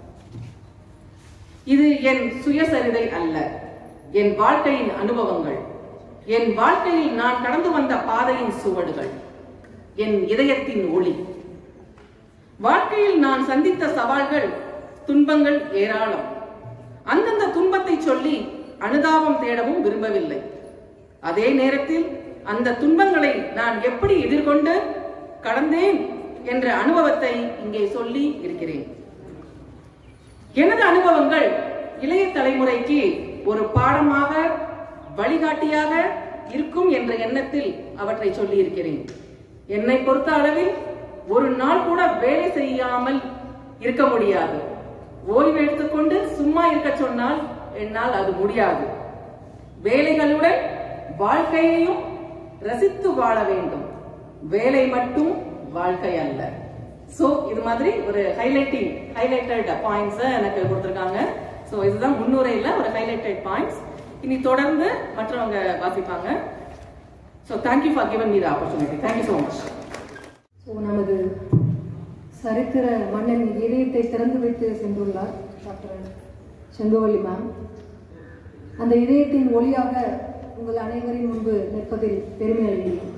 இது என் சுயசரிதை அல்ல என் வாழ்க்கையின் அனுபவங்கள் என் வாழ்க்கையில் நான் கடந்து வந்த பாதையின் சுவடுகள் என் இதயத்தின் ஒளி வாழ்க்கையில் நான் சந்தித்த சவால்கள் துன்பங்கள் ஏராளம் அந்தந்த துன்பத்தை சொல்லி அனுதாபம் தேடவும் விரும்பவில்லை அதே நேரத்தில் அந்த துன்பங்களை நான் எப்படி எதிர்கொண்டு கடந்தேன் என்ற அனுபவத்தை இங்கே சொல்லி இருக்கிறேன் எனது அனுபவங்கள் இளைய தலைமுறைக்கு ஒரு பாடமாக வழிகாட்டியாக இருக்கும் என்ற எண்ணத்தில் அவற்றை சொல்லி இருக்கிறேன் என்னை பொறுத்த அளவில் ஒரு நாள் கூட வேலை செய்யாமல் இருக்க முடியாது ஓய்வு எடுத்துக்கொண்டு சும்மா இருக்க சொன்னால் என்னால் அது முடியாது வேலைகளுடன் வாழ்க்கையையும் ரசித்து வாழ வேண்டும் வேலை மட்டும் வாழ்க்கை அல்ல சோ இது மாதிரி ஒரு ஹைலைட்டிங் ஹைலைட்டட் பாயிண்ட்ஸ் எனக்கு கொடுத்திருக்காங்க சோ இதுதான் முன்னுரையில ஒரு ஹைலைட்டட் பாயிண்ட்ஸ் இனி தொடர்ந்து மற்றவங்க வாசிப்பாங்க so thank you for given me the opportunity thank you so much so நமது சரித்திர மன்னன் இதயத்தை திறந்து வைத்து சென்றுள்ளார் டாக்டர் செங்கோவல்லி மேம் அந்த இதயத்தின் ஒளியாக உங்கள் அனைவரின் முன்பு நிற்பதில் பெருமை அடைகிறேன்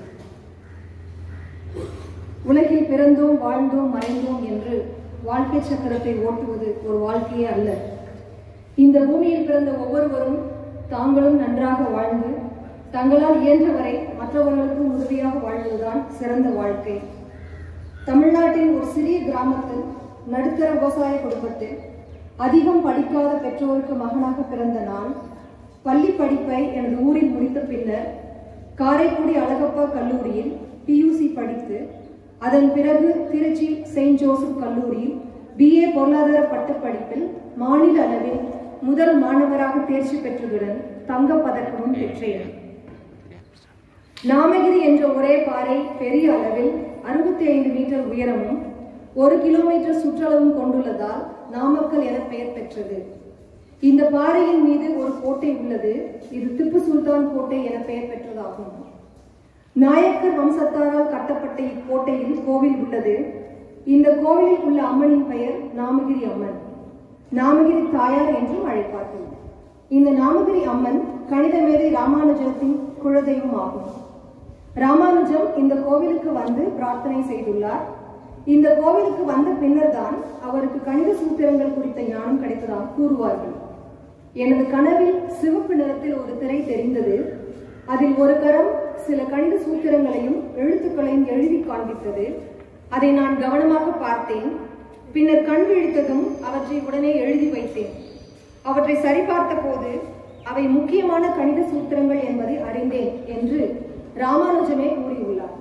உலகில் பிறந்தோம் வாழ்ந்தோம் மறைந்தோம் என்று வாழ்க்கை சக்கரத்தை ஓட்டுவது ஒரு வாழ்க்கையே அல்ல இந்த பூமியில் பிறந்த ஒவ்வொருவரும் தாங்களும் நன்றாக வாழ்ந்து தங்களால் இயன்றவரை மற்றவர்களுக்கும் உதவியாக வாழ்வதுதான் சிறந்த வாழ்க்கை தமிழ்நாட்டின் ஒரு சிறிய கிராமத்தில் நடுத்தர விவசாய குடும்பத்தில் அதிகம் படிக்காத பெற்றோருக்கு மகனாக பிறந்த நான் பள்ளி படிப்பை எனது ஊரில் முடித்த பின்னர் காரைக்குடி அழகப்பா கல்லூரியில் பியூசி படித்து அதன் பிறகு திருச்சி செயின்ட் ஜோசப் கல்லூரியில் பிஏ பொருளாதார பட்டப்படிப்பில் மாநில அளவில் முதல் மாணவராக தேர்ச்சி பெற்றதுடன் தங்கப் பதக்கமும் பெற்றேன் நாமகிரி என்ற ஒரே பாறை பெரிய அளவில் அறுபத்தி ஐந்து மீட்டர் உயரமும் ஒரு கிலோமீட்டர் சுற்றளவும் கொண்டுள்ளதால் நாமக்கல் என பெயர் பெற்றது இந்த பாறையின் மீது ஒரு கோட்டை உள்ளது இது திப்பு சுல்தான் கோட்டை என பெயர் பெற்றதாகும் நாயக்கர் வம்சத்தாரால் கட்டப்பட்ட இக்கோட்டையில் கோவில் உள்ளது இந்த கோவிலில் உள்ள அம்மனின் பெயர் நாமகிரி அம்மன் நாமகிரி தாயார் என்றும் அழைப்பார்கள் இந்த நாமகிரி அம்மன் கணித மேதை ராமானுஜத்தின் குலதெய்வம் ஆகும் ராமானுஜம் இந்த கோவிலுக்கு வந்து பிரார்த்தனை செய்துள்ளார் இந்த கோவிலுக்கு வந்த பின்னர் தான் அவருக்கு கணித சூத்திரங்கள் குறித்த ஞானம் கிடைத்ததாக கூறுவார்கள் எனது கனவில் சிவப்பு நிறத்தில் ஒரு திரை தெரிந்தது அதில் ஒரு கரம் சில கணித சூத்திரங்களையும் எழுத்துக்களையும் எழுதி காண்பித்தது அதை நான் கவனமாக பார்த்தேன் பின்னர் கண் விழித்ததும் அவற்றை உடனே எழுதி வைத்தேன் அவற்றை சரிபார்த்த போது அவை முக்கியமான கணித சூத்திரங்கள் என்பதை அறிந்தேன் என்று ராமானுஜமே கூறியுள்ளார்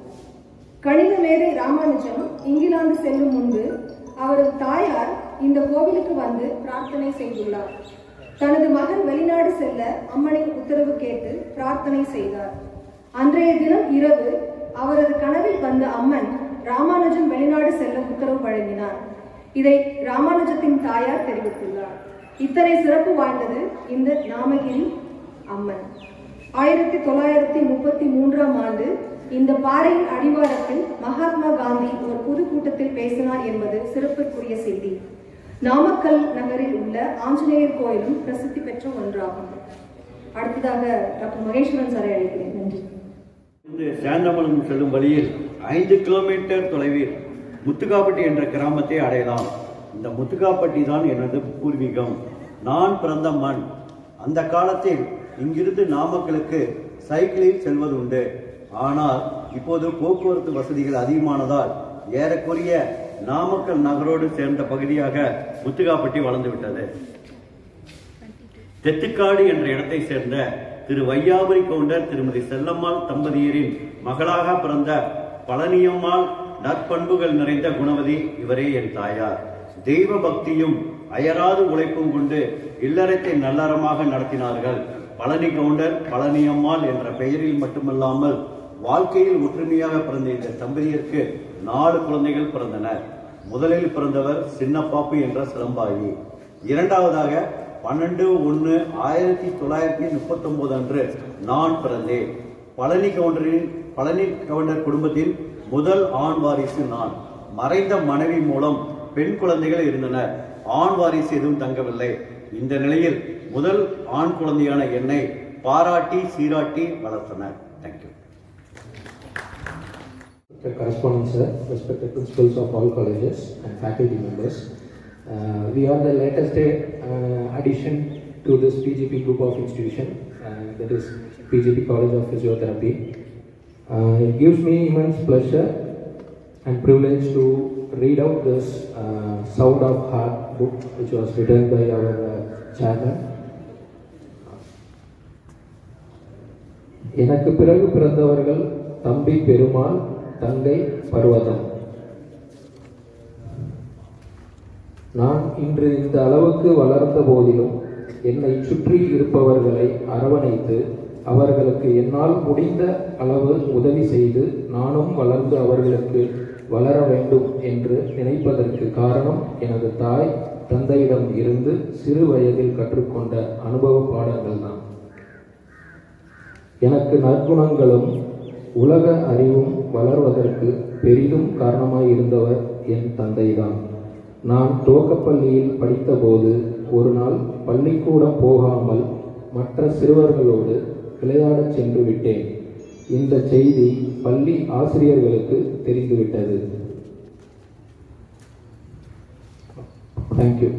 கணித மேதை ராமானுஜம் இங்கிலாந்து செல்லும் முன்பு அவரது தாயார் இந்த கோவிலுக்கு வந்து பிரார்த்தனை செய்துள்ளார் தனது மகன் வெளிநாடு செல்ல அம்மனின் உத்தரவு கேட்டு பிரார்த்தனை செய்தார் அன்றைய தினம் இரவு அவரது கனவில் வந்த அம்மன் ராமானுஜம் வெளிநாடு செல்ல உத்தரவு வழங்கினார் இதை ராமானுஜத்தின் தாயார் தெரிவித்துள்ளார் இத்தனை சிறப்பு வாய்ந்தது இந்த நாமகிரி அம்மன் ஆயிரத்தி தொள்ளாயிரத்தி முப்பத்தி மூன்றாம் ஆண்டு இந்த பாறையின் அடிவாரத்தில் மகாத்மா காந்தி ஒரு பொதுக்கூட்டத்தில் பேசினார் என்பது சிறப்பிற்குரிய செய்தி நாமக்கல் நகரில் உள்ள ஆஞ்சநேயர் கோயிலும் பிரசித்தி பெற்ற ஒன்றாகும் அடுத்ததாக டாக்டர் மகேஸ்வரன் சாரை அழைக்கிறேன் நன்றி இருந்து சேந்தமலம் செல்லும் வழியில் ஐந்து கிலோமீட்டர் தொலைவில் முத்துக்காப்பட்டி என்ற கிராமத்தை அடையலாம் இந்த முத்துக்காப்பட்டி தான் எனது பூர்வீகம் நான் பிறந்த மண் அந்த காலத்தில் இங்கிருந்து நாமக்கலுக்கு சைக்கிளில் செல்வது உண்டு ஆனால் இப்போது போக்குவரத்து வசதிகள் அதிகமானதால் ஏறக்குறைய நாமக்கல் நகரோடு சேர்ந்த பகுதியாக முத்துகாப்பட்டி வளர்ந்து விட்டது தெத்துக்காடு என்ற இடத்தை சேர்ந்த திரு வையாபுரி கவுண்டர் திருமதி செல்லம்மாள் தம்பதியரின் மகளாக பிறந்த பழனியம்மாள் நற்பண்புகள் நிறைந்த குணவதி இவரே என் தாயார் தெய்வ பக்தியும் அயராது உழைப்பும் கொண்டு இல்லறத்தை நல்லறமாக நடத்தினார்கள் பழனி கவுண்டர் பழனியம்மாள் என்ற பெயரில் மட்டுமல்லாமல் வாழ்க்கையில் ஒற்றுமையாக பிறந்த இந்த தம்பதியருக்கு நாலு குழந்தைகள் பிறந்தனர் முதலில் பிறந்தவர் சின்னப்பாப்பு என்ற சிலம்பாயி இரண்டாவதாக பன்னெண்டு ஒன்று ஆயிரத்தி தொள்ளாயிரத்தி முப்பத்தி ஒன்பது அன்று நான் பிறந்தேன் பழனி கவுண்டரின் பழனி கவுண்டர் குடும்பத்தின் முதல் ஆண் வாரிசு நான் மறைந்த மனைவி மூலம் பெண் குழந்தைகள் இருந்தனர் ஆண் வாரிசு எதுவும் தங்கவில்லை இந்த நிலையில் முதல் ஆண் குழந்தையான என்னை பாராட்டி சீராட்டி வளர்த்தனர் thank you Respected correspondents, sir, respected principals of all colleges and faculty members. Uh, we are the latest uh, addition to this PGP group of institution, uh, that is PGP College of Physiotherapy. Uh, it gives me immense pleasure and privilege to read out this uh, Sound of Heart book, which was written by our uh, chairman. எனக்கு பிறகு பிறந்தவர்கள் தம்பி பெருமாள் தங்கை பர்வதம் நான் இன்று இந்த அளவுக்கு வளர்ந்த போதிலும் என்னை சுற்றி இருப்பவர்களை அரவணைத்து அவர்களுக்கு என்னால் முடிந்த அளவு உதவி செய்து நானும் வளர்ந்து அவர்களுக்கு வளர வேண்டும் என்று நினைப்பதற்கு காரணம் எனது தாய் தந்தையிடம் இருந்து சிறு வயதில் கற்றுக்கொண்ட அனுபவ பாடங்கள் தான் எனக்கு நற்குணங்களும் உலக அறிவும் வளர்வதற்கு பெரிதும் காரணமாய் இருந்தவர் என் தந்தைதான் நான் துவக்கப்பள்ளியில் படித்தபோது ஒரு நாள் பள்ளிக்கூடம் போகாமல் மற்ற சிறுவர்களோடு விளையாடச் சென்று விட்டேன் இந்த செய்தி பள்ளி ஆசிரியர்களுக்கு தெரிந்துவிட்டது thank you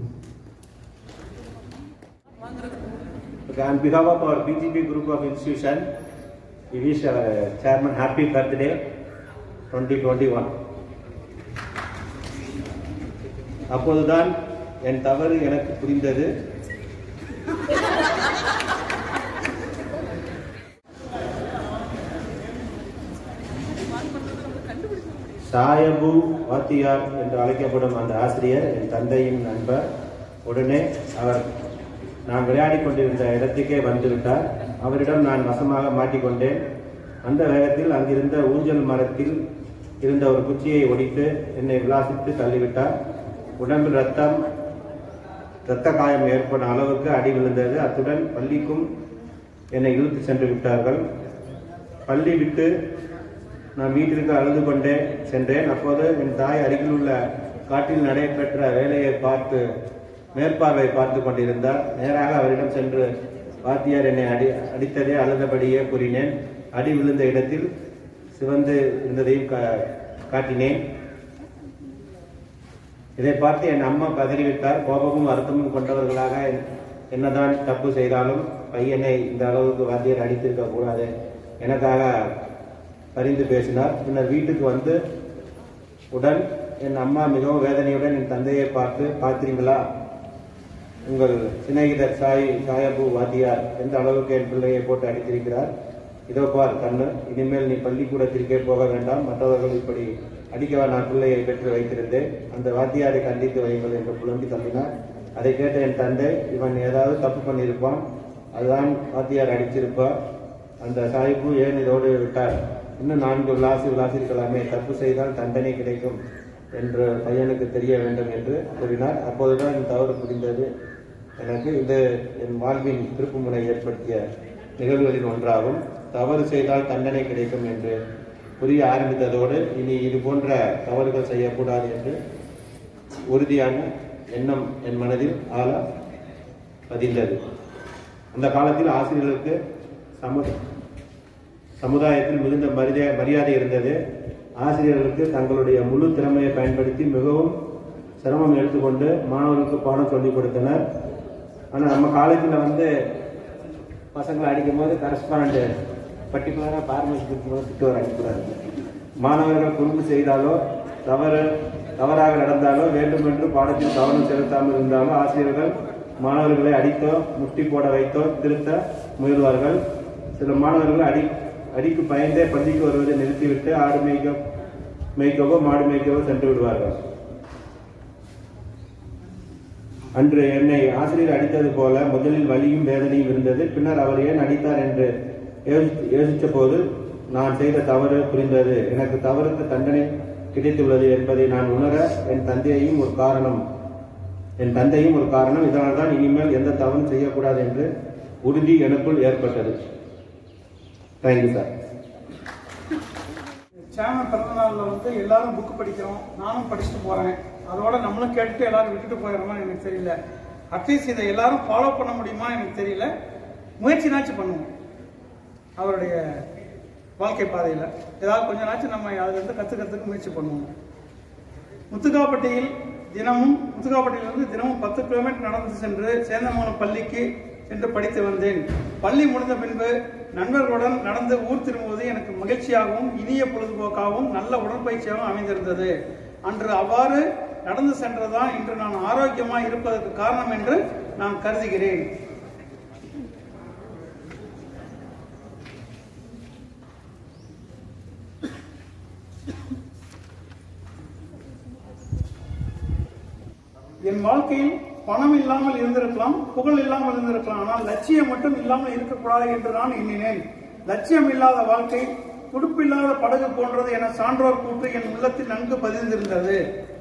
Okay, on behalf of our BGP group of institution, we wish our chairman happy birthday 2021. அப்போதுதான் என் தவறு எனக்கு புரிந்தது சாயபு வாத்தியார் என்று அழைக்கப்படும் அந்த ஆசிரியர் என் தந்தையின் நண்பர் உடனே அவர் நான் விளையாடிக் கொண்டிருந்த இடத்துக்கே வந்துவிட்டார் அவரிடம் நான் வசமாக மாட்டிக்கொண்டேன் அந்த வேகத்தில் அங்கிருந்த ஊஞ்சல் மரத்தில் இருந்த ஒரு குச்சியை ஒடித்து என்னை விளாசித்து தள்ளிவிட்டார் உடம்பில் ரத்தம் இரத்த காயம் ஏற்பட அளவுக்கு அடி விழுந்தது அத்துடன் பள்ளிக்கும் என்னை இழுத்து சென்று விட்டார்கள் பள்ளி விட்டு நான் வீட்டிற்கு அழுது கொண்டே சென்றேன் அப்போது என் தாய் அருகில் உள்ள காட்டில் நடைபெற்ற வேலையை பார்த்து மேற்பார்வை பார்த்து கொண்டிருந்தார் நேராக அவரிடம் சென்று வாத்தியார் என்னை அடி அடித்ததே அழுதபடியே கூறினேன் அடி விழுந்த இடத்தில் சிவந்து இருந்ததையும் கா- காட்டினேன் இதை பார்த்து என் அம்மா கதறிவிட்டார் கோபமும் வருத்தமும் கொண்டவர்களாக என்னதான் தப்பு செய்தாலும் பையனை இந்த அளவுக்கு வாத்தியார் அடித்திருக்க கூடாது எனக்காக பரிந்து பேசினார் பின்னர் வீட்டுக்கு வந்து உடன் என் அம்மா மிகவும் வேதனையுடன் என் தந்தையை பார்த்து பார்த்தீங்களா உங்கள் சிநேகிதர் சாய் சாயபு வாத்தியார் எந்த அளவுக்கு என் பிள்ளையை போட்டு அடித்திருக்கிறார் இதோ பார் கண்ணு இனிமேல் நீ பள்ளிக்கூடத்திற்கே போக வேண்டாம் மற்றவர்கள் இப்படி அடிக்கவா நான் பிள்ளையை பெற்று வைத்திருந்தேன் அந்த வாத்தியாரை கண்டித்து வையுங்கள் என்று புலம்பி தம்பினார் அதை கேட்ட என் தந்தை இவன் ஏதாவது தப்பு பண்ணியிருப்பான் அதுதான் வாத்தியார் அடிச்சிருப்பார் அந்த சாய்பு ஏன் இதோடு விட்டார் இன்னும் நான்கு விளாசி விளாசிருக்கலாமே தப்பு செய்தால் தண்டனை கிடைக்கும் என்று பையனுக்கு தெரிய வேண்டும் என்று கூறினார் அப்போதுதான் என் தவறு புரிந்தது எனக்கு இது என் வாழ்வின் திருப்புமுனை ஏற்படுத்திய நிகழ்வுகளில் ஒன்றாகும் தவறு செய்தால் தண்டனை கிடைக்கும் என்று புரிய ஆரம்பித்ததோடு இனி இது போன்ற தவறுகள் செய்யக்கூடாது என்று உறுதியான எண்ணம் என் மனதில் ஆழ பதிந்தது அந்த காலத்தில் ஆசிரியர்களுக்கு சமு சமுதாயத்தில் மிகுந்த மரியாதை மரியாதை இருந்தது ஆசிரியர்களுக்கு தங்களுடைய முழு திறமையை பயன்படுத்தி மிகவும் சிரமம் எடுத்துக்கொண்டு மாணவர்களுக்கு பாடம் சொல்லிக் கொடுத்தனர் ஆனால் நம்ம காலேஜில் வந்து பசங்களை அடிக்கும் போது கரஸ்பாண்ட் பர்டிகுலராக பார்மசிக்கு திட்டு வர அனுப்புகிறாரு மாணவர்கள் குறும்பு செய்தாலோ தவறு தவறாக நடந்தாலோ வேண்டுமென்று பாடத்தில் கவனம் செலுத்தாமல் இருந்தாலோ ஆசிரியர்கள் மாணவர்களை அடித்தோ முட்டி போட வைத்தோ திருத்த முயல்வார்கள் சில மாணவர்கள் அடி அடிக்கு பயந்தே பள்ளிக்கு வருவதை நிறுத்திவிட்டு ஆடு மேய்க்க மேய்க்கவோ மாடு மேய்க்கவோ சென்று விடுவார்கள் அன்று என்னை ஆசிரியர் அடித்தது போல முதலில் வலியும் வேதனையும் இருந்தது பின்னர் அவர் ஏன் அடித்தார் என்று யோசி- யோசித்த போது நான் செய்த தவறு புரிந்தது எனக்கு தவறுக்கு தண்டனை கிடைத்துள்ளது என்பதை நான் உணர என் தந்தையையும் ஒரு காரணம் என் தந்தையும் ஒரு காரணம் இதனால் தான் இனிமேல் எந்த தவறும் செய்யக்கூடாது என்று உறுதி எனக்குள் ஏற்பட்டது தேங்க்யூ சார் சேனல் பிறந்த நாளில் வந்து எல்லாரும் புக்கு படிக்கிறோம் நானும் படிச்சுட்டு போறேன் அதோட நம்மளும் கேட்டுட்டு எல்லாரும் விட்டுட்டு போயிடுறோமா எனக்கு தெரியல அட்லீஸ்ட் இதை எல்லாரும் ஃபாலோ பண்ண முடியுமா எனக்கு தெரியல முயற்சினாச்சும் பண்ணுவோம் அவருடைய வாழ்க்கை பாதையில் ஏதாவது கொஞ்ச நாச்சும் நம்ம அதுலேருந்து கற்றுக்கிறதுக்கு முயற்சி பண்ணுவோம் முத்துக்காப்பட்டியில் தினமும் முத்துக்காப்பட்டியிலிருந்து தினமும் பத்து கிலோமீட்டர் நடந்து சென்று சேந்தமங்கலம் பள்ளிக்கு சென்று படித்து வந்தேன் பள்ளி முடிந்த பின்பு நண்பர்களுடன் நடந்து ஊர் திரும்புவது எனக்கு மகிழ்ச்சியாகவும் இனிய பொழுதுபோக்காகவும் நல்ல உடற்பயிற்சியாகவும் அமைந்திருந்தது அன்று அவ்வாறு நடந்து சென்றதுதான் இன்று நான் ஆரோக்கியமாக இருப்பதற்கு காரணம் என்று நான் கருதுகிறேன் என் வாழ்க்கையில் பணம் இல்லாமல் இருந்திருக்கலாம் புகழ் இல்லாமல் இருந்திருக்கலாம் ஆனால் லட்சியம் மட்டும் இல்லாமல் இருக்கக்கூடாது என்று நான் எண்ணினேன் லட்சியம் இல்லாத வாழ்க்கை துடுப்பில்லாத படகு போன்றது என சான்றோர் கூற்று என் உள்ளத்தில் நன்கு பதிந்திருந்தது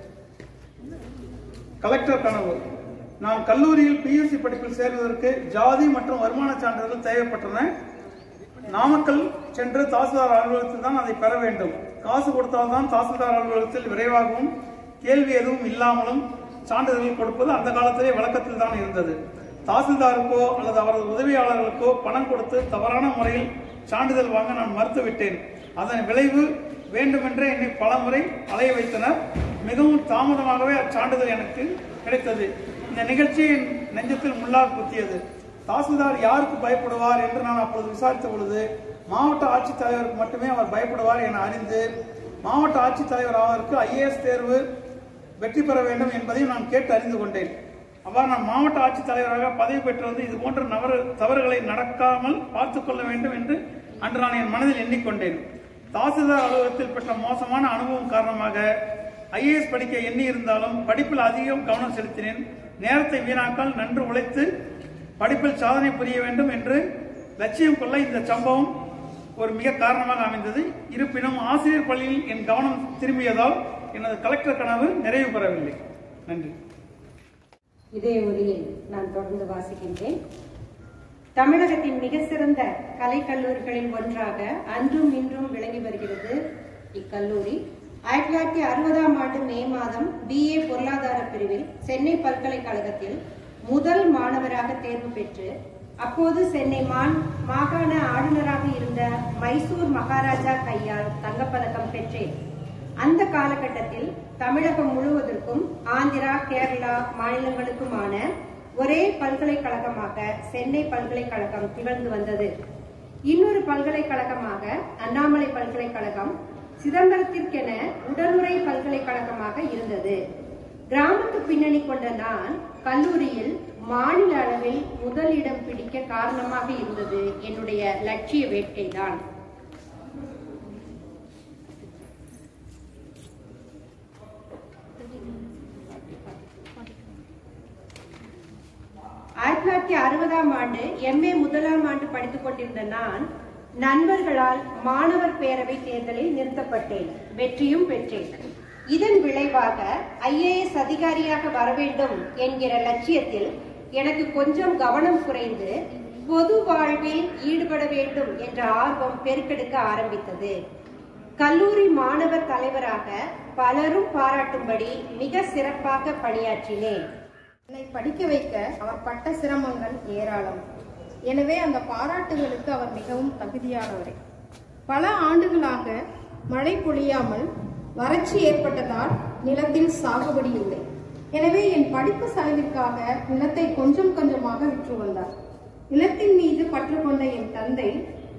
கலெக்டர் கனவு நான் கல்லூரியில் பிஎஸ்சி படிப்பில் சேர்வதற்கு ஜாதி மற்றும் வருமான சான்றிதழ் தேவைப்பட்டன நாமக்கல் சென்று தாசில்தார் அலுவலகத்தில் தான் அதை பெற வேண்டும் காசு கொடுத்தால்தான் தாசில்தார் அலுவலகத்தில் விரைவாகவும் கேள்வி எதுவும் இல்லாமலும் சான்றிதழ் கொடுப்பது அந்த காலத்திலே வழக்கத்தில் தான் இருந்தது தாசில்தாருக்கோ அல்லது அவரது உதவியாளர்களுக்கோ பணம் கொடுத்து தவறான முறையில் சான்றிதழ் வாங்க நான் மறுத்துவிட்டேன் அதன் விளைவு வேண்டுமென்றே என்னை பலமுறை அலைய வைத்தனர் மிகவும் தாமதமாகவே அச்சான்றிதழ் எனக்கு கிடைத்தது இந்த நிகழ்ச்சி என் நெஞ்சத்தில் முள்ளாக குத்தியது தாசில்தார் யாருக்கு பயப்படுவார் என்று நான் அப்பொழுது விசாரித்த பொழுது மாவட்ட ஆட்சித்தலைவருக்கு மட்டுமே அவர் பயப்படுவார் என அறிந்து மாவட்ட ஆட்சித்தலைவர் ஆவதற்கு ஐஏஎஸ் தேர்வு வெற்றி பெற வேண்டும் என்பதையும் நான் கேட்டு அறிந்து கொண்டேன் அவ்வாறு நான் மாவட்ட ஆட்சித்தலைவராக பதவி பெற்று வந்து இது போன்ற நவறு தவறுகளை நடக்காமல் பார்த்துக் கொள்ள வேண்டும் என்று அன்று நான் என் மனதில் எண்ணிக்கொண்டேன் தாசில்தார் அலுவலகத்தில் பெற்ற மோசமான அனுபவம் காரணமாக ஐஏஎஸ் படிக்க எண்ணி இருந்தாலும் படிப்பில் அதிகம் கவனம் செலுத்தினேன் நேரத்தை வீணாக்கால் நன்று உழைத்து படிப்பில் சாதனை புரிய வேண்டும் என்று லட்சியம் கொள்ள இந்த சம்பவம் ஒரு மிக காரணமாக அமைந்தது இருப்பினும் ஆசிரியர் பள்ளியில் என் கவனம் திரும்பியதால் எனது கலெக்டர் கனவு நிறைவு பெறவில்லை நன்றி இதே ஒலியில் நான் தொடர்ந்து வாசிக்கின்றேன் தமிழகத்தின் மிக சிறந்த கலைக்கல்லூரிகளில் ஒன்றாக அன்றும் இன்றும் விளங்கி வருகிறது இக்கல்லூரி ஆயிரத்தி தொள்ளாயிரத்தி அறுபதாம் ஆண்டு மே மாதம் பிஏ பொருளாதார பிரிவில் சென்னை பல்கலைக்கழகத்தில் முதல் மாணவராக தேர்வு பெற்று அப்போது சென்னை மான் மாகாண ஆளுநராக இருந்த மைசூர் மகாராஜா கையால் தங்கப்பதக்கம் பெற்றேன் அந்த காலகட்டத்தில் தமிழகம் முழுவதற்கும் ஆந்திரா கேரளா மாநிலங்களுக்குமான ஒரே பல்கலைக்கழகமாக சென்னை பல்கலைக்கழகம் திகழ்ந்து வந்தது இன்னொரு பல்கலைக்கழகமாக அண்ணாமலை பல்கலைக்கழகம் சிதம்பரத்திற்கென உடனுறை பல்கலைக்கழகமாக இருந்தது கிராமத்து பின்னணி கொண்ட நான் கல்லூரியில் மாநில அளவில் முதலிடம் பிடிக்க காரணமாக இருந்தது என்னுடைய லட்சிய வேட்கைதான் ஆயிரத்தி தொள்ளாயிரத்தி அறுபதாம் ஆண்டு எம்ஏ முதலாம் ஆண்டு படித்துக் கொண்டிருந்த நான் நண்பர்களால் மாணவர் பேரவை தேர்தலில் நிறுத்தப்பட்டேன் வெற்றியும் பெற்றேன் இதன் விளைவாக ஐஏஎஸ் அதிகாரியாக வர வேண்டும் என்கிற லட்சியத்தில் எனக்கு கொஞ்சம் கவனம் குறைந்து பொது வாழ்வில் ஈடுபட வேண்டும் என்ற ஆர்வம் பெருக்கெடுக்க ஆரம்பித்தது கல்லூரி மாணவர் தலைவராக பலரும் பாராட்டும்படி மிக சிறப்பாக பணியாற்றினேன் என்னை படிக்க வைக்க அவர் பட்ட சிரமங்கள் ஏராளம் எனவே அந்த பாராட்டுகளுக்கு அவர் மிகவும் தகுதியானவரே பல ஆண்டுகளாக மழை பொழியாமல் வறட்சி ஏற்பட்டதால் நிலத்தில் சாகுபடி இல்லை எனவே என் படிப்பு செலவிற்காக நிலத்தை கொஞ்சம் கொஞ்சமாக விற்று வந்தார் நிலத்தின் மீது பற்று கொண்ட என் தந்தை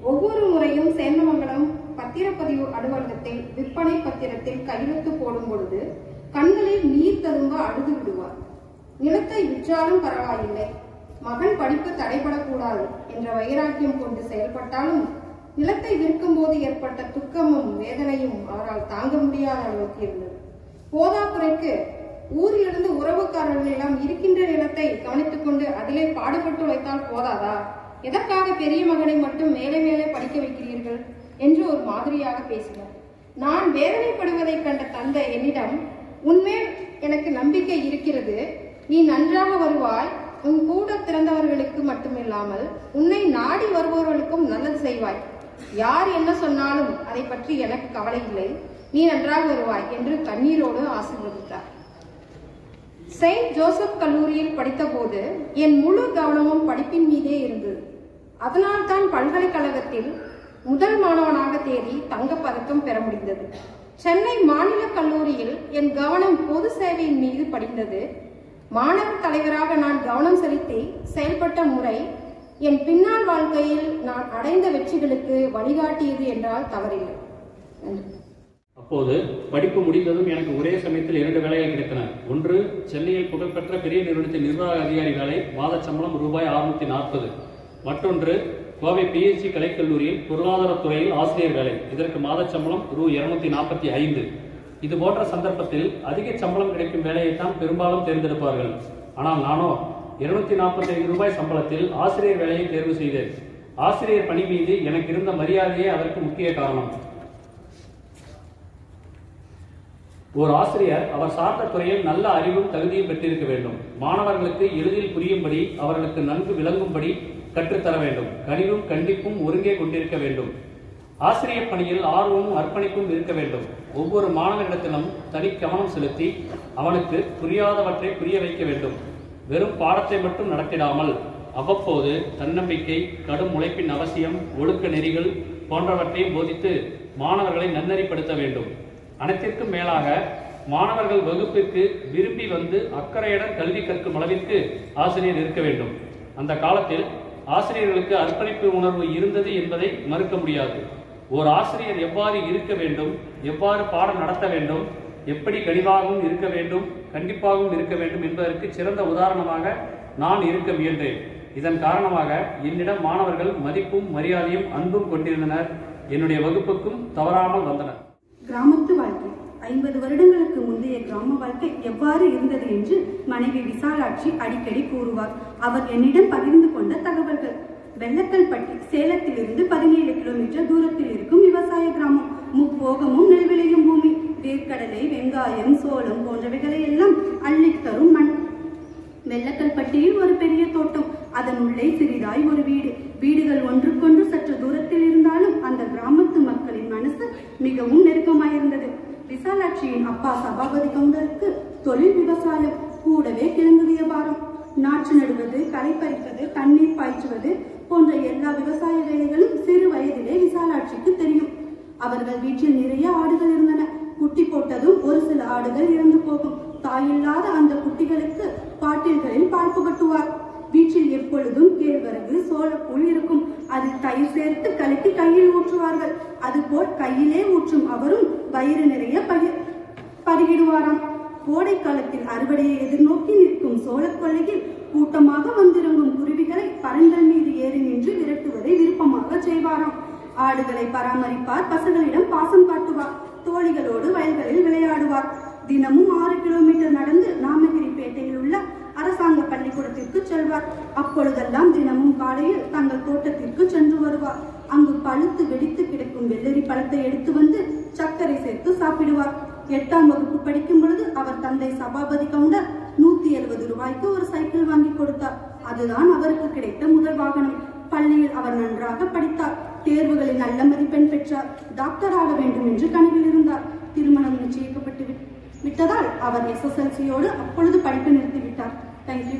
ஒவ்வொரு முறையும் சேந்தமங்கலம் பத்திரப்பதிவு அலுவலகத்தில் விற்பனை பத்திரத்தில் கையெழுத்து போடும் பொழுது கண்களில் நீர் ததும்ப அழுது விடுவார் நிலத்தை விற்றாலும் பரவாயில்லை மகன் படிப்பு தடைபடக்கூடாது என்ற வைராக்கியம் கொண்டு செயல்பட்டாலும் நிலத்தை விற்கும் போது ஏற்பட்ட துக்கமும் வேதனையும் அவரால் தாங்க முடியாத அளவுக்கு இருந்தது போதாக்குறைக்கு ஊரிலிருந்து உறவுக்காரர்கள் எல்லாம் இருக்கின்ற நிலத்தை கவனித்துக் கொண்டு அதிலே பாடுபட்டு உழைத்தால் போதாதா எதற்காக பெரிய மகனை மட்டும் மேலே மேலே படிக்க வைக்கிறீர்கள் என்று ஒரு மாதிரியாக பேசினார் நான் வேதனைப்படுவதைக் கண்ட தந்தை என்னிடம் உன்மேல் எனக்கு நம்பிக்கை இருக்கிறது நீ நன்றாக வருவாய் உன் கூட பிறந்தவர்களுக்கு மட்டுமில்லாமல் உன்னை நாடி வருபவர்களுக்கும் நல்லது செய்வாய் யார் என்ன சொன்னாலும் அதை பற்றி எனக்கு கவலை இல்லை நீ நன்றாக வருவாய் என்று கண்ணீரோடு ஆசீர்வதித்தார் செயின்ட் ஜோசப் கல்லூரியில் படித்தபோது என் முழு கவனமும் படிப்பின் மீதே இருந்தது அதனால்தான் பல்கலைக்கழகத்தில் முதல் மாணவனாக தேடி தங்கப்பதக்கம் பெற முடிந்தது சென்னை மாநில கல்லூரியில் என் கவனம் பொது சேவையின் மீது படிந்தது மாணவர் தலைவராக நான் கவனம் செலுத்தி செயல்பட்ட முறை என் பின்னால் வாழ்க்கையில் நான் அடைந்த வெற்றிகளுக்கு வழிகாட்டியது என்றால் தவறில்லை நன்றி அப்போது படிப்பு முடிந்ததும் எனக்கு ஒரே சமயத்தில் இரண்டு வேலைகள் கிடைத்தன ஒன்று சென்னையில் புகழ்பெற்ற பெரிய நிறுவனத்தின் நிர்வாக அதிகாரி வேலை மாத சம்பளம் ரூபாய் அறுநூத்தி நாற்பது மற்றொன்று கோவை பிஎஸ்சி கலைக்கல்லூரியில் பொருளாதாரத் துறையில் ஆசிரியர் வேலை இதற்கு மாத சம்பளம் ரூ இருநூத்தி நாற்பத்தி ஐந்து இது போன்ற சந்தர்ப்பத்தில் அதிக சம்பளம் கிடைக்கும் வேலையைத்தான் பெரும்பாலும் தேர்ந்தெடுப்பார்கள் ஆனால் நானோ இருநூத்தி நாற்பத்தி ஐந்து ரூபாய் சம்பளத்தில் ஆசிரியர் வேலையை தேர்வு செய்தேன் ஆசிரியர் பணி மீது எனக்கு இருந்த மரியாதையே அதற்கு முக்கிய காரணம் ஒரு ஆசிரியர் அவர் சார்ந்த துறையில் நல்ல அறிவும் தகுதியும் பெற்றிருக்க வேண்டும் மாணவர்களுக்கு எளிதில் புரியும்படி அவர்களுக்கு நன்கு விளங்கும்படி கற்றுத்தர வேண்டும் கனிவும் கண்டிப்பும் ஒருங்கே கொண்டிருக்க வேண்டும் ஆசிரியர் பணியில் ஆர்வமும் அர்ப்பணிப்பும் இருக்க வேண்டும் ஒவ்வொரு மாணவனிடத்திலும் தனி கவனம் செலுத்தி அவனுக்கு புரியாதவற்றை புரிய வைக்க வேண்டும் வெறும் பாடத்தை மட்டும் நடத்திடாமல் அவ்வப்போது தன்னம்பிக்கை கடும் உழைப்பின் அவசியம் ஒழுக்க நெறிகள் போன்றவற்றையும் போதித்து மாணவர்களை நன்னெறிப்படுத்த வேண்டும் அனைத்திற்கும் மேலாக மாணவர்கள் வகுப்பிற்கு விரும்பி வந்து அக்கறையுடன் கல்வி கற்கும் அளவிற்கு ஆசிரியர் இருக்க வேண்டும் அந்த காலத்தில் ஆசிரியர்களுக்கு அர்ப்பணிப்பு உணர்வு இருந்தது என்பதை மறுக்க முடியாது ஓர் ஆசிரியர் எவ்வாறு இருக்க வேண்டும் எவ்வாறு பாடம் நடத்த வேண்டும் எப்படி கனிவாகவும் இருக்க வேண்டும் கண்டிப்பாகவும் இருக்க வேண்டும் என்பதற்கு சிறந்த உதாரணமாக நான் இருக்க முயன்றேன் இதன் காரணமாக என்னிடம் மாணவர்கள் மதிப்பும் மரியாதையும் அன்பும் கொண்டிருந்தனர் என்னுடைய வகுப்புக்கும் தவறாமல் வந்தனர் கிராமத்து வாழ்க்கை ஐம்பது வருடங்களுக்கு முந்தைய கிராம வாழ்க்கை எவ்வாறு இருந்தது என்று மனைவி விசாலாட்சி அடிக்கடி கூறுவார் அவர் என்னிடம் பகிர்ந்து கொண்ட தகவல்கள் வெள்ளக்கல்பட்டி சேலத்திலிருந்து பதினேழு கிலோமீட்டர் தூரத்தில் இருக்கும் விவசாய கிராமம் முப்போகமும் நெல் விளையும் பூமி வேர்க்கடலை வெங்காயம் சோளம் போன்றவைகளை எல்லாம் அள்ளித் தரும் மண் வெள்ளக்கல்பட்டியில் ஒரு பெரிய தோட்டம் அதன் உள்ளே சிறிதாய் ஒரு வீடு வீடுகள் ஒன்றுக்கொன்று சற்று தூரத்தில் இருந்தாலும் அந்த கிராமத்து மக்களின் மனசு மிகவும் நெருக்கமாயிருந்தது விசாலாட்சியின் அப்பா சபாபதி கவுண்டருக்கு தொழில் விவசாயம் கூடவே கிழங்கு வியாபாரம் நாற்று நடுவது களை பறிப்பது தண்ணீர் பாய்ச்சுவது போன்ற எல்லா விவசாய வேலைகளும் சிறு வயதிலே விசாலாட்சிக்கு தெரியும் அவர்கள் வீட்டில் நிறைய ஆடுகள் இருந்தன குட்டி போட்டதும் ஒரு சில ஆடுகள் இறந்து போகும் தாயில்லாத அந்த குட்டிகளுக்கு பாட்டில்களில் பால் புகட்டுவார் வீட்டில் எப்பொழுதும் கேழ்வரகு சோளப்புல் இருக்கும் அதில் தயிர் சேர்த்து கலக்கி கையில் ஊற்றுவார்கள் அதுபோல் கையிலே ஊற்றும் அவரும் வயிறு நிறைய பகிர் பருகிடுவாராம் கோடை காலத்தில் அறுவடையை எதிர்நோக்கி நிற்கும் சோளக் கொள்ளையில் கூட்டமாக வந்திறங்கும் குருவிகளை பரங்கள் மீது ஏறி நின்று விரட்டுவதை விருப்பமாக செய்வாராம் ஆடுகளை பராமரிப்பார் பசுகளிடம் பாசம் காட்டுவார் தோழிகளோடு வயல்களில் விளையாடுவார் தினமும் ஆறு கிலோமீட்டர் நடந்து நாமகிரி பேட்டையில் உள்ள அரசாங்க பள்ளிக்கூடத்திற்கு செல்வார் அப்பொழுதெல்லாம் தினமும் காலையில் தங்கள் தோட்டத்திற்கு சென்று வருவார் அங்கு பழுத்து வெடித்து கிடக்கும் வெள்ளரி பழத்தை எடுத்து வந்து சர்க்கரை சேர்த்து சாப்பிடுவார் எட்டாம் வகுப்பு படிக்கும் பொழுது அவர் தந்தை சபாபதி கவுண்டர் நூத்தி எழுபது ரூபாய்க்கு ஒரு சைக்கிள் வாங்கி கொடுத்தார் அதுதான் அவருக்கு கிடைத்த முதல் வாகனம் பள்ளியில் அவர் நன்றாக படித்தார் தேர்வுகளில் நல்ல மதிப்பெண் பெற்றார் டாக்டர் ஆக வேண்டும் என்று கனவில் இருந்தார் திருமணம் நிச்சயிக்கப்பட்டு விட்- விட்டதால் அவர் எஸ்எஸ்எல்சியோடு அப்பொழுது படிப்பு நிறுத்திவிட்டார் தேங்க்யூ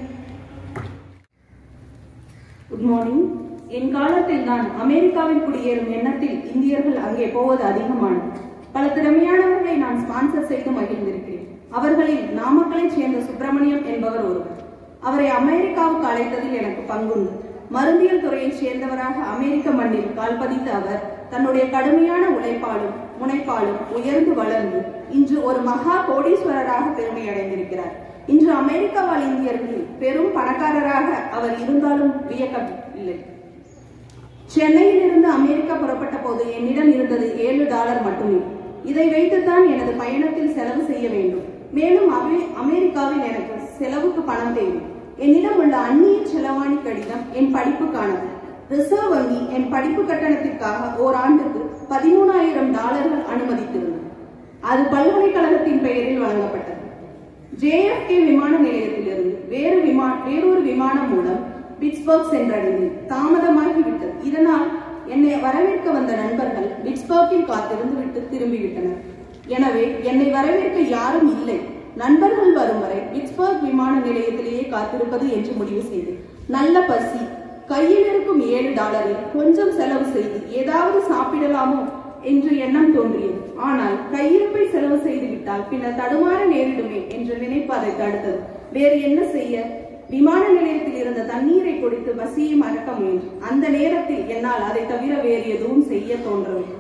குட் மார்னிங் என் காலத்தில் நான் அமெரிக்காவில் குடியேறும் எண்ணத்தில் இந்தியர்கள் அங்கே போவது அதிகமானது பல திறமையானவர்களை நான் ஸ்பான்சர் செய்து மகிழ்ந்திருக்கிறேன் அவர்களில் நாமக்கலைச் சேர்ந்த சுப்பிரமணியம் என்பவர் ஒருவர் அவரை அமெரிக்காவுக்கு அழைத்ததில் எனக்கு பங்குண்டு மருந்தியல் துறையைச் சேர்ந்தவராக அமெரிக்க மண்ணில் கால் பதித்த அவர் தன்னுடைய கடுமையான உழைப்பாலும் முனைப்பாலும் உயர்ந்து வளர்ந்து இன்று ஒரு மகா கோடீஸ்வரராக பெருமை அடைந்திருக்கிறார் இன்று அமெரிக்க வாழ் இந்தியர்களில் பெரும் பணக்காரராக அவர் இருந்தாலும் வியக்கவில்லை சென்னையில் இருந்து அமெரிக்கா புறப்பட்ட போது என்னிடம் இருந்தது ஏழு டாலர் மட்டுமே இதை வைத்துத்தான் எனது பயணத்தில் செலவு செய்ய வேண்டும் மேலும் அமெ- அமெரிக்காவில் எனக்கு செலவுக்கு பணம் தேவை என்னிடம் உள்ள அந்நிய செலவாணி கடிதம் என் படிப்புக்கானது ரிசர்வ் வங்கி என் படிப்பு கட்டணத்திற்காக ஓராண்டுக்கு பதிமூணாயிரம் டாலர்கள் அனுமதித்திருந்தது அது பல்கலைக்கழகத்தின் பெயரில் வழங்கப்பட்டது ஜேஎஃப்கே விமான நிலையத்திலிருந்து வேறு விமா வேறொரு விமானம் மூலம் பிட்ஸ்பர்க் சென்றடைந்தேன் தாமதமாகிவிட்டது இதனால் என்னை வரவேற்க வந்த நண்பர்கள் பிட்ஸ்பர்க்கில் காத்திருந்து விட்டு திரும்பிவிட்டனர் எனவே என்னை வரவேற்க யாரும் இல்லை நண்பர்கள் வரும் வரை பிட்ஸ்பர்க் விமான நிலையத்திலேயே காத்திருப்பது என்று முடிவு செய்தேன் நல்ல பசி கையில் இருக்கும் ஏழு டாலரில் கொஞ்சம் செலவு செய்து ஏதாவது சாப்பிடலாமோ என்று எண்ணம் தோன்றியது ஆனால் கையிருப்பை செலவு செய்து விட்டால் பின்னர் தடுமாற நேரிடுமே என்ற நினைப்பு அதை தடுத்தது வேறு என்ன செய்ய விமான நிலையத்தில் இருந்த தண்ணீரை குடித்து பசியை மறக்க முயன்று அந்த நேரத்தில் என்னால் அதை தவிர வேறு எதுவும் செய்ய தோன்றவில்லை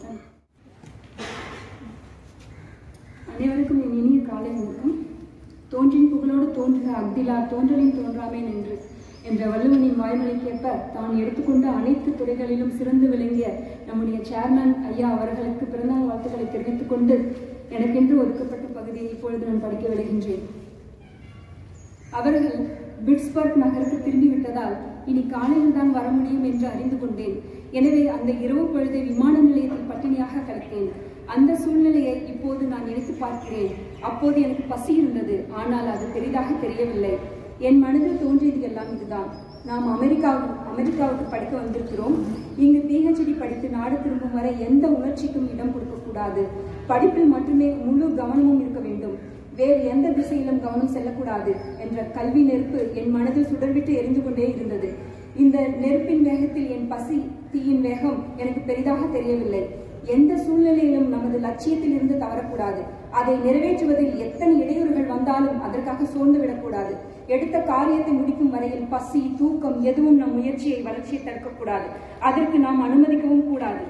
அனைவருக்கும் என் இனிய காலை வணக்கம் தோன்றின் புகழோடு தோன்றுக அக்திலா தோன்றலின் தோன்றாமே நின்று என்ற வள்ளுவனின் வாய்மொழிக்கேற்ப தான் எடுத்துக்கொண்ட அனைத்து துறைகளிலும் சிறந்து விளங்கிய நம்முடைய சேர்மன் ஐயா அவர்களுக்கு பிறந்தநாள் வாழ்த்துக்களை தெரிவித்துக் கொண்டு எனக்கென்று ஒதுக்கப்பட்ட பகுதியை இப்பொழுது நான் படிக்க விளைகின்றேன் அவர்கள் பிட்ஸ்பர்க் நகருக்கு திரும்பி விட்டதால் இனி காலையில் தான் வர முடியும் என்று அறிந்து கொண்டேன் எனவே அந்த இரவு பொழுதை விமான நிலையத்தில் பட்டினியாக கழித்தேன் அந்த சூழ்நிலையை இப்போது நான் நினைத்து பார்க்கிறேன் அப்போது எனக்கு பசி இருந்தது ஆனால் அது பெரிதாக தெரியவில்லை என் மனதில் தோன்றியது எல்லாம் இதுதான் நாம் அமெரிக்காவில் அமெரிக்காவுக்கு படிக்க வந்திருக்கிறோம் இங்கு பிஹெச்டி படித்து நாடு திரும்பும் வரை எந்த உணர்ச்சிக்கும் இடம் கொடுக்கக்கூடாது படிப்பில் மட்டுமே முழு கவனமும் இருக்க வேண்டும் வேறு எந்த திசையிலும் கவனம் செல்லக்கூடாது என்ற கல்வி நெருப்பு என் மனதில் சுடர்விட்டு எரிந்து கொண்டே இருந்தது இந்த நெருப்பின் வேகத்தில் என் பசி தீயின் வேகம் எனக்கு பெரிதாக தெரியவில்லை எந்த சூழ்நிலையிலும் நமது லட்சியத்தில் இருந்து தவறக்கூடாது அதை நிறைவேற்றுவதில் எத்தனை இடையூறுகள் வந்தாலும் அதற்காக சோர்ந்து விடக்கூடாது எடுத்த காரியத்தை முடிக்கும் வரையில் பசி தூக்கம் எதுவும் நம் முயற்சியை வளர்ச்சியை தடுக்கக்கூடாது அதற்கு நாம் அனுமதிக்கவும் கூடாது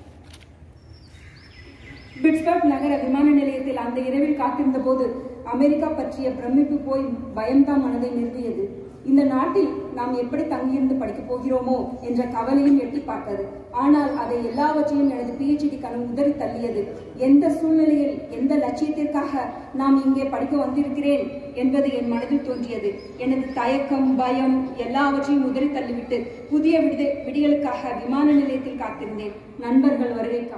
பிட்ஸ்பர்க் நகர விமான நிலையத்தில் அந்த இரவில் காத்திருந்த போது அமெரிக்கா பற்றிய பிரமிப்பு போய் பயம்தான் மனதை நிறுவியது இந்த நாட்டில் நாம் எப்படி தங்கியிருந்து படிக்கப் போகிறோமோ என்ற கவலையும் எட்டி பார்த்தது ஆனால் அதை எல்லாவற்றையும் எனது பிஹெச்டி கனவு உதறி தள்ளியது எந்த சூழ்நிலையில் எந்த லட்சியத்திற்காக நாம் இங்கே படிக்க வந்திருக்கிறேன் என்பது என் மனதில் தோன்றியது எனது தயக்கம் பயம் எல்லாவற்றையும் உதறி தள்ளிவிட்டு புதிய விடுத விடியலுக்காக விமான நிலையத்தில் காத்திருந்தேன் நண்பர்கள் வருகைக்காக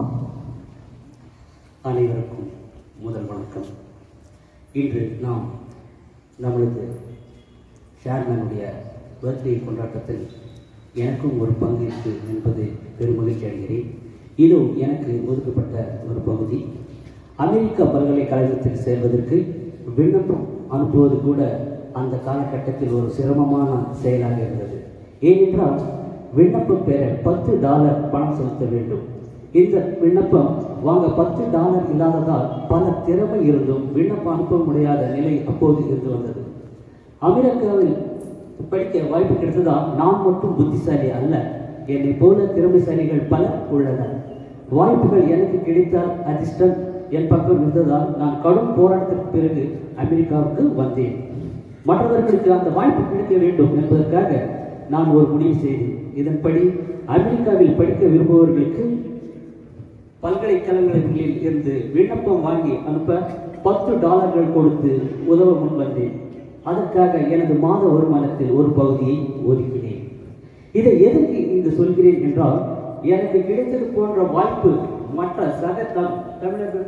அனைவருக்கும் முதல் வணக்கம் இன்று நாம் நம்மளது சேர்மனுடைய பர்த்டே கொண்டாட்டத்தில் எனக்கும் ஒரு பங்கு இருக்கு என்பது பெருமகிழ்ச்சி அடைகிறேன் இது எனக்கு ஒதுக்கப்பட்ட ஒரு பகுதி அமெரிக்க பல்கலைக்கழகத்தில் சேர்வதற்கு விண்ணப்பம் அனுப்புவது கூட அந்த காலகட்டத்தில் ஒரு சிரமமான செயலாக இருந்தது ஏனென்றால் விண்ணப்பம் பெற பத்து டாலர் பணம் செலுத்த வேண்டும் இந்த விண்ணப்பம் வாங்க பத்து டாலர் இல்லாததால் பல திறமை இருந்தும் விண்ணப்பம் அனுப்ப முடியாத நிலை அப்போது இருந்து வந்தது அமெரிக்காவில் படிக்க வாய்ப்பு கிடைத்ததால் நான் மட்டும் புத்திசாலி அல்ல என்னை போல திறமைசாலிகள் பலர் உள்ளனர் வாய்ப்புகள் எனக்கு கிடைத்தால் அதிர்ஷ்டம் என் பக்கம் இருந்ததால் நான் கடும் போராட்டத்திற்கு பிறகு அமெரிக்காவுக்கு வந்தேன் மற்றவர்களுக்கு அந்த வாய்ப்பு கிடைக்க வேண்டும் என்பதற்காக நான் ஒரு முடிவு செய்தேன் இதன்படி அமெரிக்காவில் படிக்க விரும்புபவர்களுக்கு பல்கலைக்கழகங்களில் இருந்து விண்ணப்பம் வாங்கி அனுப்ப பத்து டாலர்கள் கொடுத்து உதவ முன் வந்தேன் அதற்காக எனது மாத வருமானத்தில் ஒரு பகுதியை ஒதுக்கினேன் இதை எதற்கு இங்கு சொல்கிறேன் என்றால் எனக்கு கிடைத்தது போன்ற வாய்ப்பு மற்ற சக தம்- தமிழர்கள்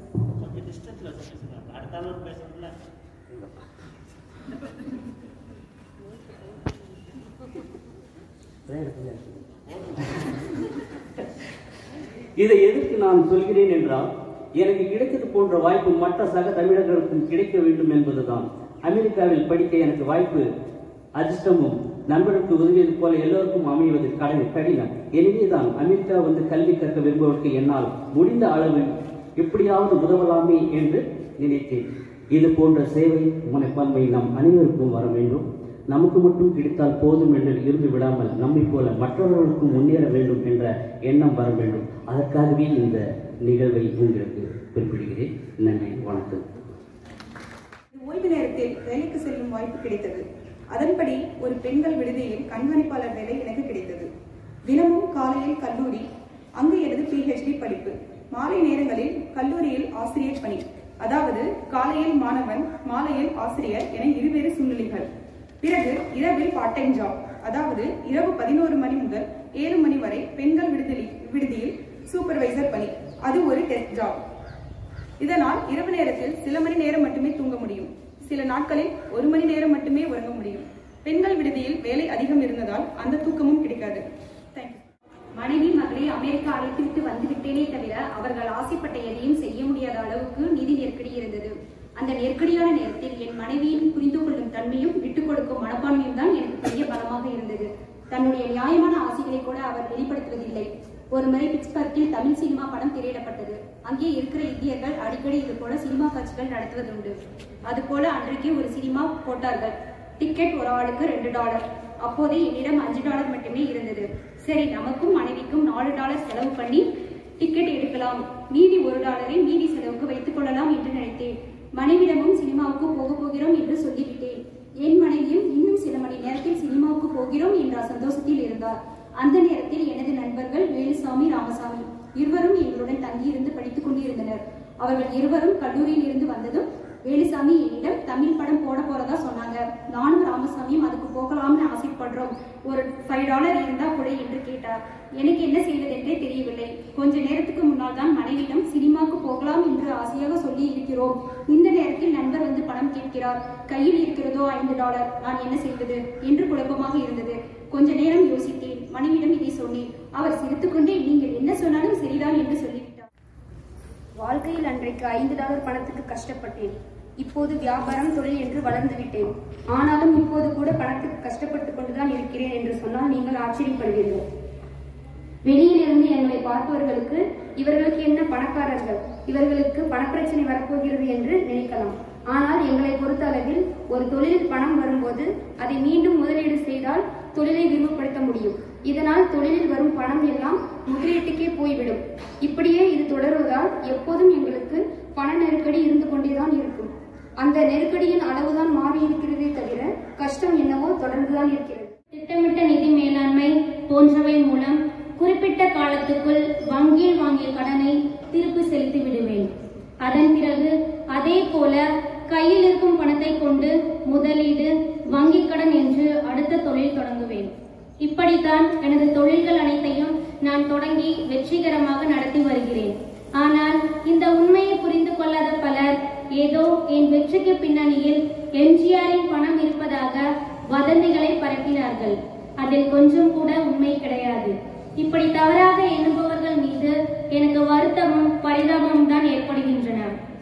இதை எதற்கு நான் சொல்கிறேன் என்றால் எனக்கு கிடைத்தது போன்ற வாய்ப்பு மற்ற சக தமிழர்களுக்கும் கிடைக்க வேண்டும் என்பதுதான் அமெரிக்காவில் படிக்க எனக்கு வாய்ப்பு அதிர்ஷ்டமும் நண்பருக்கு உதவியது போல எல்லோருக்கும் அமைவது கடமை கடினம் எனவேதான் அமெரிக்கா வந்து கல்வி கற்க விரும்புவதற்கு என்னால் முடிந்த அளவில் எப்படியாவது உதவலாமே என்று நினைத்தேன் இது போன்ற சேவை மனப்பான்மை நம் அனைவருக்கும் வர வேண்டும் நமக்கு மட்டும் கிடைத்தால் போதும் என்று இருந்து விடாமல் நம்மை போல மற்றவர்களுக்கும் முன்னேற வேண்டும் என்ற எண்ணம் வர வேண்டும் அதற்காகவே இந்த நிகழ்வை உங்களுக்கு குறிப்பிடுகிறேன் நன்றி வணக்கம் ஓய்வு நேரத்தில் வேலைக்கு செல்லும் வாய்ப்பு கிடைத்தது அதன்படி ஒரு பெண்கள் விடுதியில் கண்காணிப்பாளர் வேலை எனக்கு கிடைத்தது தினமும் காலையில் கல்லூரி அங்கு எனது பிஹெச்டி படிப்பு மாலை நேரங்களில் கல்லூரியில் ஆசிரியர் பணி அதாவது காலையில் மாணவன் மாலையில் ஆசிரியர் என இருவேறு சூழ்நிலைகள் பிறகு இரவில் பார்ட் டைம் ஜாப் அதாவது இரவு பதினோரு மணி முதல் ஏழு மணி வரை பெண்கள் விடுதலை விடுதியில் சூப்பர்வைசர் பணி அது ஒரு டெஸ்ட் ஜாப் இதனால் இரவு நேரத்தில் சில மணி நேரம் மட்டுமே தூங்க முடியும் சில நாட்களில் ஒரு மணி நேரம் மட்டுமே உறங்க முடியும் பெண்கள் விடுதியில் வேலை அதிகம் இருந்ததால் அந்த தூக்கமும் கிடைக்காது தேங்க்யூ மனைவி மகளை அமெரிக்கா அழைத்துவிட்டு வந்துவிட்டேனே தவிர அவர்கள் ஆசைப்பட்ட எதையும் செய்ய முடியாத அளவுக்கு நிதி நெருக்கடி இருந்தது அந்த நெருக்கடியான நேரத்தில் என் மனைவியின் புரிந்து கொள்ளும் தன்மையும் விட்டுக் கொடுக்கும் மனப்பான்மையும் தான் எனக்கு பெரிய பலமாக இருந்தது தன்னுடைய நியாயமான ஆசைகளை கூட அவர் வெளிப்படுத்துவதில்லை ஒரு முறை பிட்ஸ்பர்க்கில் தமிழ் சினிமா படம் திரையிடப்பட்டது அங்கே இருக்கிற இந்தியர்கள் அடிக்கடி இது போல சினிமா காட்சிகள் நடத்துவதுண்டு அதுபோல அன்றைக்கு ஒரு சினிமா போட்டார்கள் டிக்கெட் ஒரு ஆளுக்கு ரெண்டு டாலர் அப்போதே என்னிடம் அஞ்சு டாலர் மட்டுமே இருந்தது சரி நமக்கும் மனைவிக்கும் நாலு டாலர் செலவு பண்ணி டிக்கெட் எடுக்கலாம் மீதி ஒரு டாலரை மீதி செலவுக்கு வைத்துக் கொள்ளலாம் என்று நினைத்தேன் மனைவிடமும் சினிமாவுக்கு போக போகிறோம் என்று சொல்லிவிட்டேன் என் மனைவியும் இன்னும் சில மணி நேரத்தில் சினிமாவுக்கு போகிறோம் என்ற சந்தோஷத்தில் இருந்தார் அந்த நேரத்தில் எனது நண்பர்கள் வேலுசாமி ராமசாமி இருவரும் எங்களுடன் தங்கியிருந்து படித்துக் கொண்டிருந்தனர் அவர்கள் இருவரும் கல்லூரியில் இருந்து வந்ததும் வேலுசாமி என்னிடம் தமிழ் படம் போட போறதா சொன்னாங்க நானும் ராமசாமியும் அதுக்கு போகலாம்னு ஆசைப்படுறோம் ஒரு ஃபைவ் டாலர் இருந்தா கூட என்று கேட்டார் எனக்கு என்ன செய்வதென்றே தெரியவில்லை கொஞ்ச நேரத்துக்கு முன்னால் தான் மனைவியிடம் சினிமாவுக்கு போகலாம் என்று ஆசையாக சொல்லி இருக்கிறோம் இந்த நேரத்தில் நண்பர் வந்து பணம் கேட்கிறார் கையில் இருக்கிறதோ ஐந்து டாலர் நான் என்ன செய்வது என்று குழப்பமாக இருந்தது கொஞ்ச நேரம் யோசித்தேன் மனைவியிடம் இதை சொன்னேன் அவர் சிரித்துக்கொண்டே நீங்கள் என்ன சொன்னாலும் சரிதான் என்று சொல்லிவிட்டார் வாழ்க்கையில் அன்றைக்கு ஐந்து டாலர் பணத்துக்கு கஷ்டப்பட்டேன் இப்போது வியாபாரம் தொழில் என்று வளர்ந்து விட்டேன் ஆனாலும் இப்போது கூட பணத்துக்கு கஷ்டப்பட்டு கொண்டுதான் இருக்கிறேன் என்று சொன்னால் நீங்கள் ஆச்சரியப்படுவீர்கள் வெளியில் இருந்து என்னை பார்ப்பவர்களுக்கு இவர்களுக்கு என்ன பணக்காரர்கள் இவர்களுக்கு பணப்பிரச்சனை வரப்போகிறது என்று நினைக்கலாம் ஆனால் எங்களை பொறுத்த அளவில் ஒரு தொழிலில் பணம் வரும்போது அதை மீண்டும் முதலீடு செய்தால் தொழிலை விரிவுபடுத்த முடியும் இதனால் தொழிலில் வரும் பணம் எல்லாம் முதலீட்டுக்கே போய்விடும் இப்படியே இது தொடர்வதால் எப்போதும் எங்களுக்கு பண நெருக்கடி இருந்து கொண்டேதான் இருக்கும் அந்த நெருக்கடியின் அளவுதான் மாறி இருக்கிறதே தவிர கஷ்டம் என்னவோ தொடர்ந்துதான் இருக்கிறது திட்டமிட்ட நிதி மேலாண்மை போன்றவை மூலம் குறிப்பிட்ட காலத்துக்குள் வங்கியில் வாங்கிய கடனை திருப்பி செலுத்தி விடுவேன் அதன் பிறகு அதே போல கையில் இருக்கும் பணத்தை கொண்டு முதலீடு வங்கிக் கடன் என்று அடுத்த தொழில் தொடங்குவேன் இப்படித்தான் எனது தொழில்கள் அனைத்தையும் நான் தொடங்கி வெற்றிகரமாக நடத்தி வருகிறேன் ஆனால் இந்த உண்மையை புரிந்து கொள்ளாத பலர் ஏதோ என் வெற்றிக்கு பின்னணியில் எம்ஜிஆரின் பணம் இருப்பதாக வதந்திகளை பரப்பினார்கள் அதில் கொஞ்சம் கூட உண்மை கிடையாது இப்படி தவறாக எண்ணுபவர்கள் மீது எனக்கு வருத்தமும் பரிதாபமும் தான் ஏற்படுகின்றன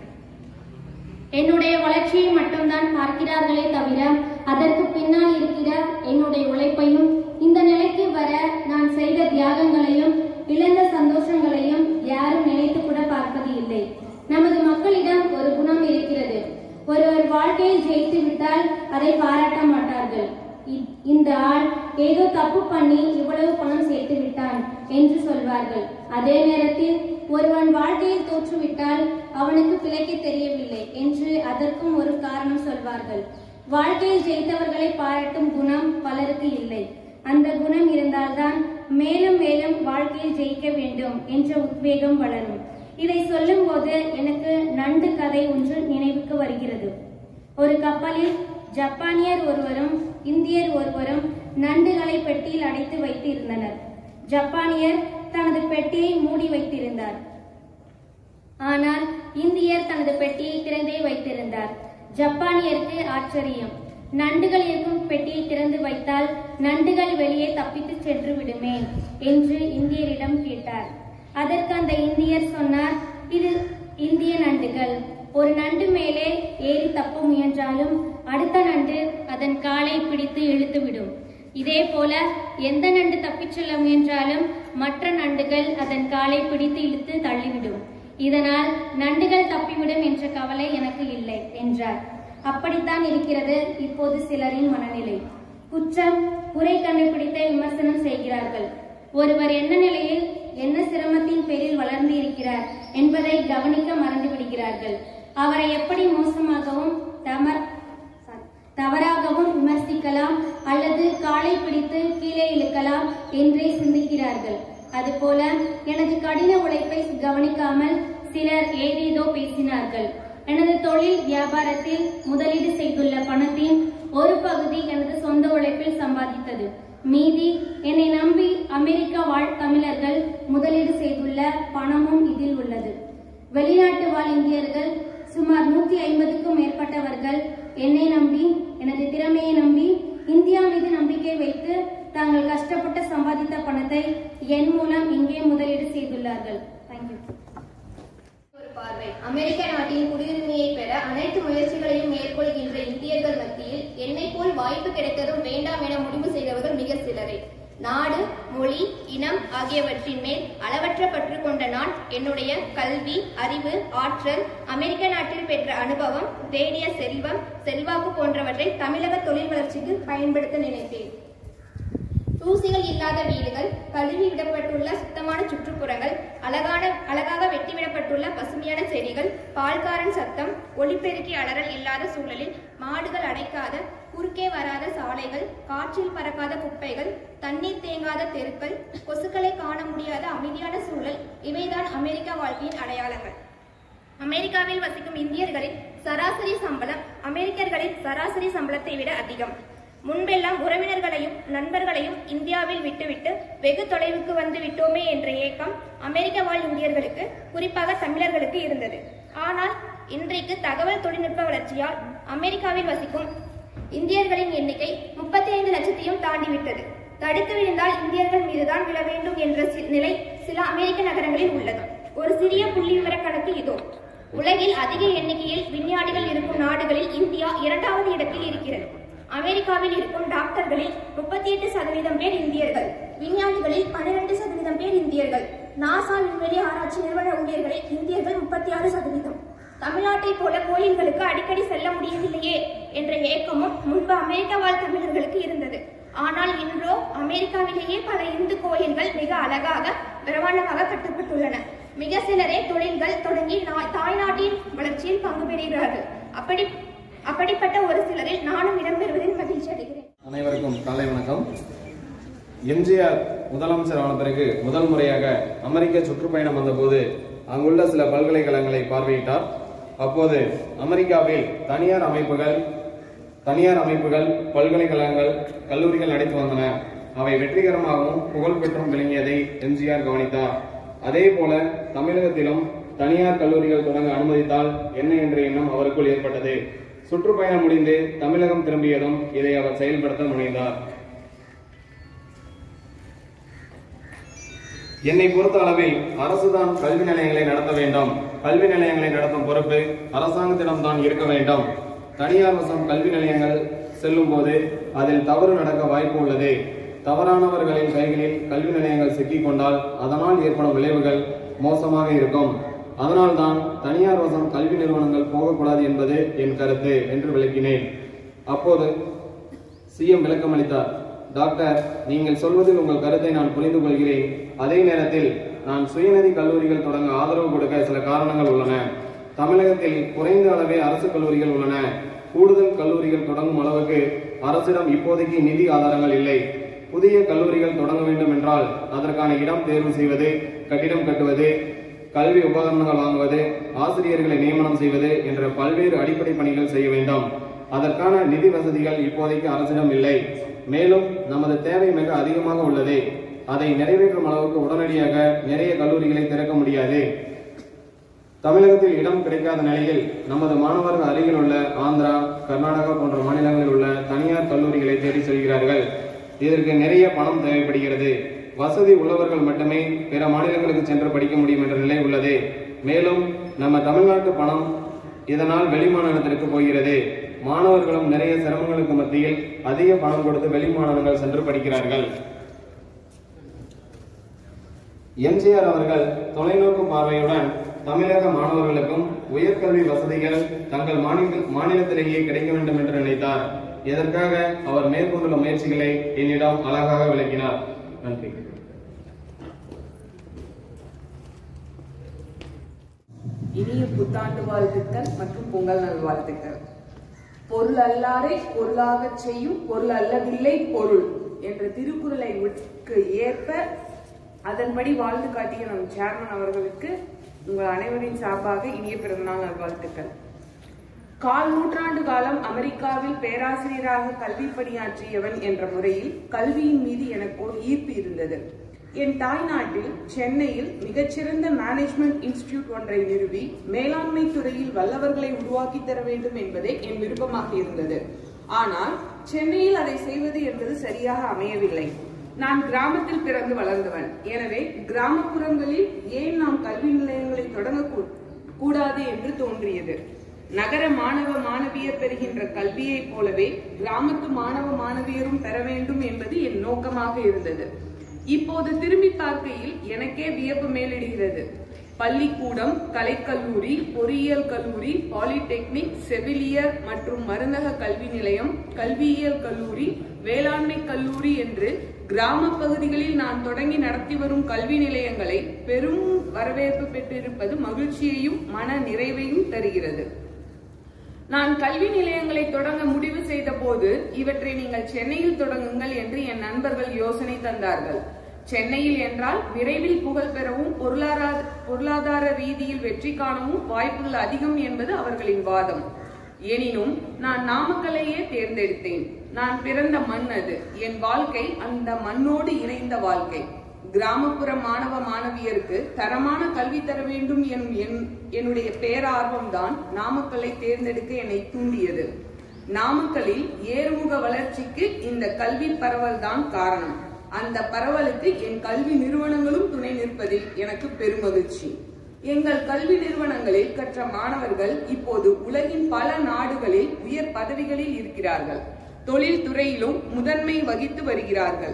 என்னுடைய வளர்ச்சியை மட்டும்தான் பார்க்கிறார்களே தவிர அதற்கு பின்னால் இருக்கிற என்னுடைய உழைப்பையும் இந்த நிலைக்கு வர நான் செய்த தியாகங்களையும் இழந்த சந்தோஷங்களையும் யாரும் நினைத்து கூட பார்ப்பது இல்லை நமது மக்களிடம் ஒரு குணம் இருக்கிறது ஒருவர் வாழ்க்கையில் ஜெயித்து விட்டால் அதை பாராட்ட மாட்டார்கள் இ- இந்த ஆள் ஏதோ தப்பு பண்ணி இவ்வளவு பணம் சேர்த்து விட்டான் என்று சொல்வார்கள் அதே நேரத்தில் ஒருவன் வாழ்க்கையில் தோற்றுவிட்டால் அவனுக்கு பிழைக்க தெரியவில்லை என்று அதற்கும் ஒரு காரணம் சொல்வார்கள் வாழ்க்கையில் ஜெயித்தவர்களை பாராட்டும் குணம் பலருக்கு இல்லை அந்த குணம் இருந்தால்தான் மேலும் மேலும் வாழ்க்கையில் ஜெயிக்க வேண்டும் என்ற உத்வேகம் வளரும் இதை சொல்லும்போது எனக்கு நண்டு கதை ஒன்று நினைவுக்கு வருகிறது ஒரு கப்பலில் ஜப்பானியர் ஒருவரும் இந்தியர் ஒருவரும் நண்டுகளை பெட்டியில் அடைத்து வைத்து இருந்தனர் ஜப்பானியர் தனது பெட்டியை மூடி வைத்திருந்தார் ஆனால் இந்தியர் தனது பெட்டியை திறந்தே வைத்திருந்தார் ஜப்பானியருக்கு ஆச்சரியம் நண்டுகள் இருக்கும் பெட்டியை திறந்து வைத்தால் நண்டுகள் வெளியே தப்பித்து சென்று விடுமே என்று இந்தியரிடம் கேட்டார் அதற்கு அந்த இந்தியர் சொன்னார் இது இந்திய நண்டுகள் ஒரு நண்டு மேலே ஏறி தப்ப முயன்றாலும் அடுத்த நண்டு அதன் காலை பிடித்து இழுத்துவிடும் இதே போல எந்த நண்டு தப்பிச் செல்ல முயன்றாலும் மற்ற நண்டுகள் அதன் காலை பிடித்து இழுத்து தள்ளிவிடும் இதனால் நண்டுகள் தப்பிவிடும் என்ற கவலை எனக்கு இல்லை என்றார் அப்படித்தான் இருக்கிறது இப்போது சிலரின் மனநிலை குற்றம் குறை கண்டுபிடித்த விமர்சனம் செய்கிறார்கள் ஒருவர் என்ன நிலையில் என்ன சிரமத்தின் பேரில் வளர்ந்து இருக்கிறார் என்பதை கவனிக்க மறந்து விடுகிறார்கள் அவரை எப்படி மோசமாகவும் தமர் தவறாகவும் விமர்சிக்கலாம் அல்லது காலை பிடித்து கீழே இழுக்கலாம் என்றே சிந்திக்கிறார்கள் அதுபோல எனது கடின உழைப்பை கவனிக்காமல் சிலர் ஏதேதோ பேசினார்கள் எனது தொழில் வியாபாரத்தில் முதலீடு செய்துள்ள பணத்தின் ஒரு பகுதி எனது சொந்த உழைப்பில் சம்பாதித்தது மீதி என்னை நம்பி அமெரிக்கா வாழ் தமிழர்கள் முதலீடு செய்துள்ள பணமும் இதில் உள்ளது வெளிநாட்டு வாழ் இந்தியர்கள் சுமார் நூத்தி ஐம்பதுக்கும் மேற்பட்டவர்கள் என்னை நம்பி எனது திறமையை நம்பி இந்தியா மீது நம்பிக்கை வைத்து தாங்கள் கஷ்டப்பட்டு சம்பாதித்த பணத்தை என் மூலம் இங்கே முதலீடு செய்துள்ளார்கள் தேங்க்யூ ஒரு பார்வை அமெரிக்க நாட்டின் குடியுரிமையை பெற அனைத்து முயற்சிகளையும் மேற்கொள்கின்ற இந்தியர்கள் மத்தியில் என்னை போல் வாய்ப்பு கிடைத்ததும் வேண்டாம் என முடிவு செய்தவர்கள் மிக சிலரே நாடு மொழி இனம் ஆகியவற்றின் மேல் அளவற்ற பற்று கொண்ட நான் என்னுடைய கல்வி அறிவு ஆற்றல் அமெரிக்க நாட்டில் பெற்ற அனுபவம் தேடிய செல்வம் செல்வாக்கு போன்றவற்றை தமிழக தொழில் வளர்ச்சிக்கு பயன்படுத்த நினைத்தேன் தூசிகள் இல்லாத வீடுகள் கழுவி விடப்பட்டுள்ள சுத்தமான சுற்றுப்புறங்கள் அழகான அழகாக வெட்டி விடப்பட்டுள்ள பசுமையான செடிகள் பால்காரன் சத்தம் ஒளிப்பெருக்கி அலறல் இல்லாத சூழலில் மாடுகள் அடைக்காத குறுக்கே வராத சாலைகள் காற்றில் பறக்காத குப்பைகள் தண்ணீர் தேங்காத தெருக்கள் கொசுக்களை காண முடியாத அமைதியான சூழல் இவைதான் அமெரிக்க வாழ்க்கையின் அடையாளங்கள் அமெரிக்காவில் வசிக்கும் இந்தியர்களின் சராசரி சம்பளம் அமெரிக்கர்களின் சராசரி சம்பளத்தை விட அதிகம் முன்பெல்லாம் உறவினர்களையும் நண்பர்களையும் இந்தியாவில் விட்டுவிட்டு வெகு தொலைவுக்கு வந்து விட்டோமே என்ற ஏக்கம் அமெரிக்க வாழ் இந்தியர்களுக்கு குறிப்பாக தமிழர்களுக்கு இருந்தது ஆனால் இன்றைக்கு தகவல் தொழில்நுட்ப வளர்ச்சியால் அமெரிக்காவில் வசிக்கும் இந்தியர்களின் எண்ணிக்கை முப்பத்தி ஐந்து லட்சத்தையும் தாண்டிவிட்டது தடுத்து விழுந்தால் இந்தியர்கள் மீதுதான் விழ வேண்டும் என்ற சி- நிலை சில அமெரிக்க நகரங்களில் உள்ளது ஒரு சிறிய புள்ளி விவர கணக்கு இதோ உலகில் அதிக எண்ணிக்கையில் விஞ்ஞானிகள் இருக்கும் நாடுகளில் இந்தியா இரண்டாவது இடத்தில் இருக்கிறது அமெரிக்காவில் இருக்கும் டாக்டர்களில் முப்பத்தி எட்டு சதவீதம் பேர் இந்தியர்கள் விஞ்ஞானிகளில் பன்னிரண்டு சதவீதம் பேர் இந்தியர்கள் நாசா விண்வெளி ஆராய்ச்சி நிறுவன ஊழியர்களில் இந்தியர்கள் முப்பத்தி ஆறு சதவீதம் தமிழ்நாட்டைப் போல கோயில்களுக்கு அடிக்கடி செல்ல முடியவில்லையே என்ற ஏக்கமும் முன்பு அமெரிக்க வாழ் தமிழர்களுக்கு இருந்தது ஆனால் இன்றோ அமெரிக்காவிலேயே பல இந்து கோயில்கள் மிக அழகாக பிரமாண்டமாக கட்டப்பட்டுள்ளன மிக சிலரே தொழில்கள் தொடங்கி நா- தாய்நாட்டின் வளர்ச்சியில் பங்கு பெறுகிறார்கள் அப்படி அப்படிப்பட்ட ஒரு சிலரில் நானும் இடம்பெறுவதில் மகிழ்ச்சி அடைகிறேன் அனைவருக்கும் காலை வணக்கம் எம்ஜிஆர் முதலமைச்சர் ஆன பிறகு முதல் முறையாக அமெரிக்க சுற்றுப்பயணம் வந்தபோது அங்குள்ள சில பல்கலைக்கழகங்களை பார்வையிட்டார் அப்போது அமெரிக்காவில் தனியார் அமைப்புகள் தனியார் அமைப்புகள் பல்கலைக்கழகங்கள் கல்லூரிகள் நடத்தி வந்தன அவை வெற்றிகரமாகவும் புகழ்பெற்றும் விளங்கியதை எம்ஜிஆர் கவனித்தார் அதே போல தமிழகத்திலும் தனியார் கல்லூரிகள் தொடங்க அனுமதித்தால் என்ன என்ற எண்ணம் அவருக்குள் ஏற்பட்டது சுற்றுப்பயணம் முடிந்து தமிழகம் திரும்பியதும் இதை அவர் செயல்படுத்த முனைந்தார் என்னை பொறுத்த அளவில் அரசுதான் கல்வி நிலையங்களை நடத்த வேண்டும் கல்வி நிலையங்களை நடத்தும் பொறுப்பு அரசாங்கத்திடம் தான் இருக்க வேண்டும் தனியார் வசம் கல்வி நிலையங்கள் செல்லும் போது அதில் தவறு நடக்க வாய்ப்பு உள்ளது தவறானவர்களின் கைகளில் கல்வி நிலையங்கள் சிக்கிக் கொண்டால் அதனால் ஏற்படும் விளைவுகள் மோசமாக இருக்கும் அதனால்தான் தனியார் வசம் கல்வி நிறுவனங்கள் போகக்கூடாது என்பது என் கருத்து என்று விளக்கினேன் அப்போது சிஎம் விளக்கம் அளித்தார் டாக்டர் நீங்கள் சொல்வதில் உங்கள் கருத்தை நான் புரிந்து கொள்கிறேன் அதே நேரத்தில் நான் சுயநிதி கல்லூரிகள் தொடங்க ஆதரவு கொடுக்க சில காரணங்கள் உள்ளன தமிழகத்தில் குறைந்த அளவே அரசு கல்லூரிகள் உள்ளன கூடுதல் கல்லூரிகள் தொடங்கும் அளவுக்கு அரசிடம் இப்போதைக்கு நிதி ஆதாரங்கள் இல்லை புதிய கல்லூரிகள் தொடங்க வேண்டும் என்றால் அதற்கான இடம் தேர்வு செய்வது கட்டிடம் கட்டுவது கல்வி உபகரணங்கள் வாங்குவது ஆசிரியர்களை நியமனம் செய்வது என்ற பல்வேறு அடிப்படை பணிகள் செய்ய வேண்டும் அதற்கான நிதி வசதிகள் இப்போதைக்கு அரசிடம் இல்லை மேலும் நமது தேவை மிக அதிகமாக உள்ளது அதை நிறைவேற்றும் அளவுக்கு உடனடியாக நிறைய கல்லூரிகளை திறக்க முடியாது தமிழகத்தில் இடம் கிடைக்காத நிலையில் நமது மாணவர்கள் அருகில் உள்ள ஆந்திரா கர்நாடகா போன்ற மாநிலங்களில் உள்ள தனியார் கல்லூரிகளை தேடி செல்கிறார்கள் இதற்கு நிறைய பணம் தேவைப்படுகிறது வசதி உள்ளவர்கள் மட்டுமே பிற மாநிலங்களுக்கு சென்று படிக்க முடியும் என்ற நிலை உள்ளது மேலும் நம்ம தமிழ்நாட்டு பணம் இதனால் வெளிமாநிலத்திற்கு போகிறது மாணவர்களும் நிறைய சிரமங்களுக்கு மத்தியில் அதிக பணம் கொடுத்து வெளிமாநிலங்கள் சென்று படிக்கிறார்கள் எம்ஜிஆர் அவர்கள் தொலைநோக்கு பார்வையுடன் தமிழக மாணவர்களுக்கும் உயர்கல்வி வசதிகள் தங்கள் மாநில மாநிலத்திலேயே கிடைக்க வேண்டும் என்று நினைத்தார் இதற்காக அவர் மேற்கொண்டுள்ள முயற்சிகளை என்னிடம் அழகாக விளக்கினார் நன்றி இனிய புத்தாண்டு வாழ்த்துக்கள் மற்றும் பொங்கல் நல்வாழ்த்துக்கள் பொருள் அல்லாரை பொருளாகச் செய்யும் பொருள் அல்லதில்லை பொருள் என்ற திருக்குறளை உட்கு ஏற்ப அதன்படி வாழ்ந்து காட்டிய நம் சேர்மன் அவர்களுக்கு உங்கள் அனைவரின் சார்பாக இனிய பிறந்தநாள் நல்வாழ்த்துக்கள் கால் நூற்றாண்டு காலம் அமெரிக்காவில் பேராசிரியராக கல்வி பணியாற்றியவன் என்ற முறையில் கல்வியின் மீது எனக்கு ஒரு ஈர்ப்பு இருந்தது என் தாய்நாட்டில் சென்னையில் மிகச்சிறந்த மேனேஜ்மெண்ட் இன்ஸ்டிடியூட் ஒன்றை நிறுவி மேலாண்மை துறையில் வல்லவர்களை உருவாக்கி தர வேண்டும் என்பதே என் விருப்பமாக இருந்தது ஆனால் சென்னையில் அதை செய்வது என்பது சரியாக அமையவில்லை நான் கிராமத்தில் பிறந்து வளர்ந்தவன் எனவே கிராமப்புறங்களில் ஏன் நாம் கல்வி நிலையங்களை தொடங்க கூ- கூடாது என்று தோன்றியது நகர மாணவ மாணவியர் பெறுகின்ற கல்வியைப் போலவே கிராமத்து மாணவ மாணவியரும் பெற வேண்டும் என்பது என் நோக்கமாக இருந்தது இப்போது திரும்பி பார்க்கையில் எனக்கே வியப்பு மேலிடுகிறது பள்ளிக்கூடம் கலைக்கல்லூரி பொறியியல் கல்லூரி பாலிடெக்னிக் செவிலியர் மற்றும் மருந்தக கல்வி நிலையம் கல்வியியல் கல்லூரி வேளாண்மை கல்லூரி என்று கிராம பகுதிகளில் நான் தொடங்கி நடத்தி வரும் கல்வி நிலையங்களை பெரும் வரவேற்பு பெற்றிருப்பது மகிழ்ச்சியையும் மன நிறைவையும் தருகிறது நான் கல்வி நிலையங்களை தொடங்க முடிவு செய்த போது இவற்றை நீங்கள் சென்னையில் தொடங்குங்கள் என்று என் நண்பர்கள் யோசனை தந்தார்கள் சென்னையில் என்றால் விரைவில் புகழ் பெறவும் பொருளாதார பொருளாதார ரீதியில் வெற்றி காணவும் வாய்ப்புகள் அதிகம் என்பது அவர்களின் வாதம் எனினும் நான் நாமக்கலையே தேர்ந்தெடுத்தேன் நான் பிறந்த மண் அது என் வாழ்க்கை அந்த மண்ணோடு இணைந்த வாழ்க்கை கிராமப்புற மாணவ மாணவியருக்கு தரமான கல்வி தர வேண்டும் எனும் என்- என்னுடைய பேரார்வம்தான் நாமக்கல்லை தேர்ந்தெடுக்க என்னை தூண்டியது நாமக்கலில் ஏறுமுக வளர்ச்சிக்கு இந்த கல்வி பரவல் தான் காரணம் அந்த பரவலுக்கு என் கல்வி நிறுவனங்களும் துணை நிற்பதில் எனக்கு பெருமகிழ்ச்சி எங்கள் கல்வி நிறுவனங்களில் கற்ற மாணவர்கள் இப்போது உலகின் பல நாடுகளில் உயர் பதவிகளில் இருக்கிறார்கள் தொழில் துறையிலும் முதன்மை வகித்து வருகிறார்கள்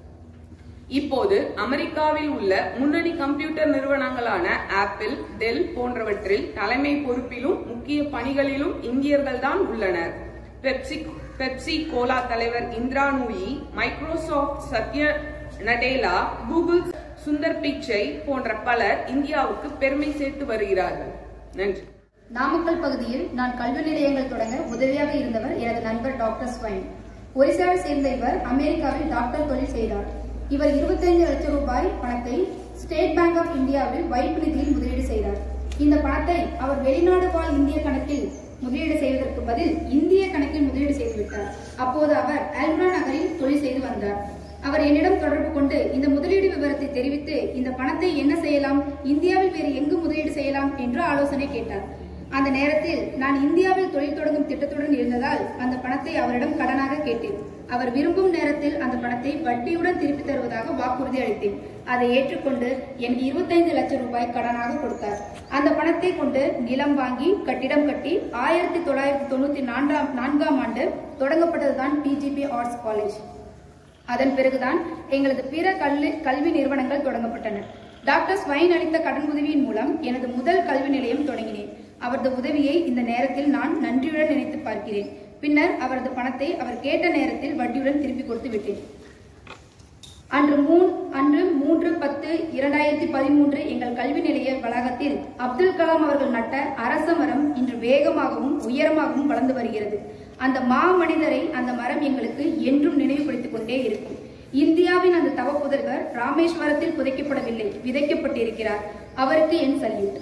இப்போது அமெரிக்காவில் உள்ள முன்னணி கம்ப்யூட்டர் நிறுவனங்களான ஆப்பிள் டெல் போன்றவற்றில் தலைமை பொறுப்பிலும் முக்கிய பணிகளிலும் இந்தியர்கள்தான் உள்ளனர் பெப்சி பெப்சி கோலா தலைவர் இந்திரா நூயி மைக்ரோசாஃப்ட் சத்ய நடேலா கூகுள் சுந்தர் பிச்சை போன்ற பலர் இந்தியாவுக்கு பெருமை சேர்த்து வருகிறார்கள் நன்றி நாமக்கல் பகுதியில் நான் கல்வி நிலையங்கள் தொடங்க உதவியாக இருந்தவர் எனது நண்பர் டாக்டர் ஸ்வைன் ஒரிசாவை சேர்ந்த இவர் அமெரிக்காவில் டாக்டர் தொழில் செய்தார் இவர் 25 லட்சம் ரூபாய் பணத்தை ஸ்டேட் பேங்க் ஆஃப் இந்தியாவில் வைப்பு நிதியில் முதலீடு செய்தார் இந்த பணத்தை அவர் வெளிநாடு வாழ் இந்திய கணக்கில் முதலீடு செய்வதற்கு பதில் இந்திய கணக்கில் முதலீடு செய்துவிட்டார் அப்போது அவர் அல்வா நகரில் தொழில் செய்து வந்தார் அவர் என்னிடம் தொடர்பு கொண்டு இந்த முதலீடு விவரத்தை தெரிவித்து இந்த பணத்தை என்ன செய்யலாம் இந்தியாவில் வேறு எங்கு முதலீடு செய்யலாம் என்று ஆலோசனை கேட்டார் அந்த நேரத்தில் நான் இந்தியாவில் தொழில் தொடங்கும் திட்டத்துடன் இருந்ததால் அந்த பணத்தை அவரிடம் கடனாக கேட்டேன் அவர் விரும்பும் நேரத்தில் அந்த பணத்தை வட்டியுடன் திருப்பி தருவதாக வாக்குறுதி அளித்தேன் அதை ஏற்றுக்கொண்டு எனக்கு 25 லட்சம் ரூபாய் கடனாக கொடுத்தார் அந்த பணத்தை கொண்டு நிலம் வாங்கி கட்டிடம் கட்டி ஆயிரத்தி தொள்ளாயிரத்தி தொண்ணூத்தி நான்காம் நான்காம் ஆண்டு தொடங்கப்பட்டதுதான் பிஜிபி ஆர்ட்ஸ் காலேஜ் அதன் பிறகுதான் எங்களது பிற கல்வி கல்வி நிறுவனங்கள் தொடங்கப்பட்டன டாக்டர் ஸ்வைன் அளித்த கடன் உதவியின் மூலம் எனது முதல் கல்வி நிலையம் தொடங்கினேன் அவரது உதவியை இந்த நேரத்தில் நான் நன்றியுடன் நினைத்து பார்க்கிறேன் பின்னர் அவரது பணத்தை அவர் கேட்ட நேரத்தில் வட்டியுடன் திருப்பி கொடுத்து விட்டேன் அன்று மூன் அன்று மூன்று பத்து இரண்டாயிரத்தி பதிமூன்று எங்கள் கல்வி நிலைய வளாகத்தில் அப்துல் கலாம் அவர்கள் நட்ட அரச மரம் இன்று வேகமாகவும் உயரமாகவும் வளர்ந்து வருகிறது அந்த மா மனிதரை அந்த மரம் எங்களுக்கு என்றும் நினைவுபடுத்திக் கொண்டே இருக்கும் இந்தியாவின் அந்த தவ புதல்வர் ராமேஸ்வரத்தில் புதைக்கப்படவில்லை விதைக்கப்பட்டிருக்கிறார் அவருக்கு என் சல்யூட்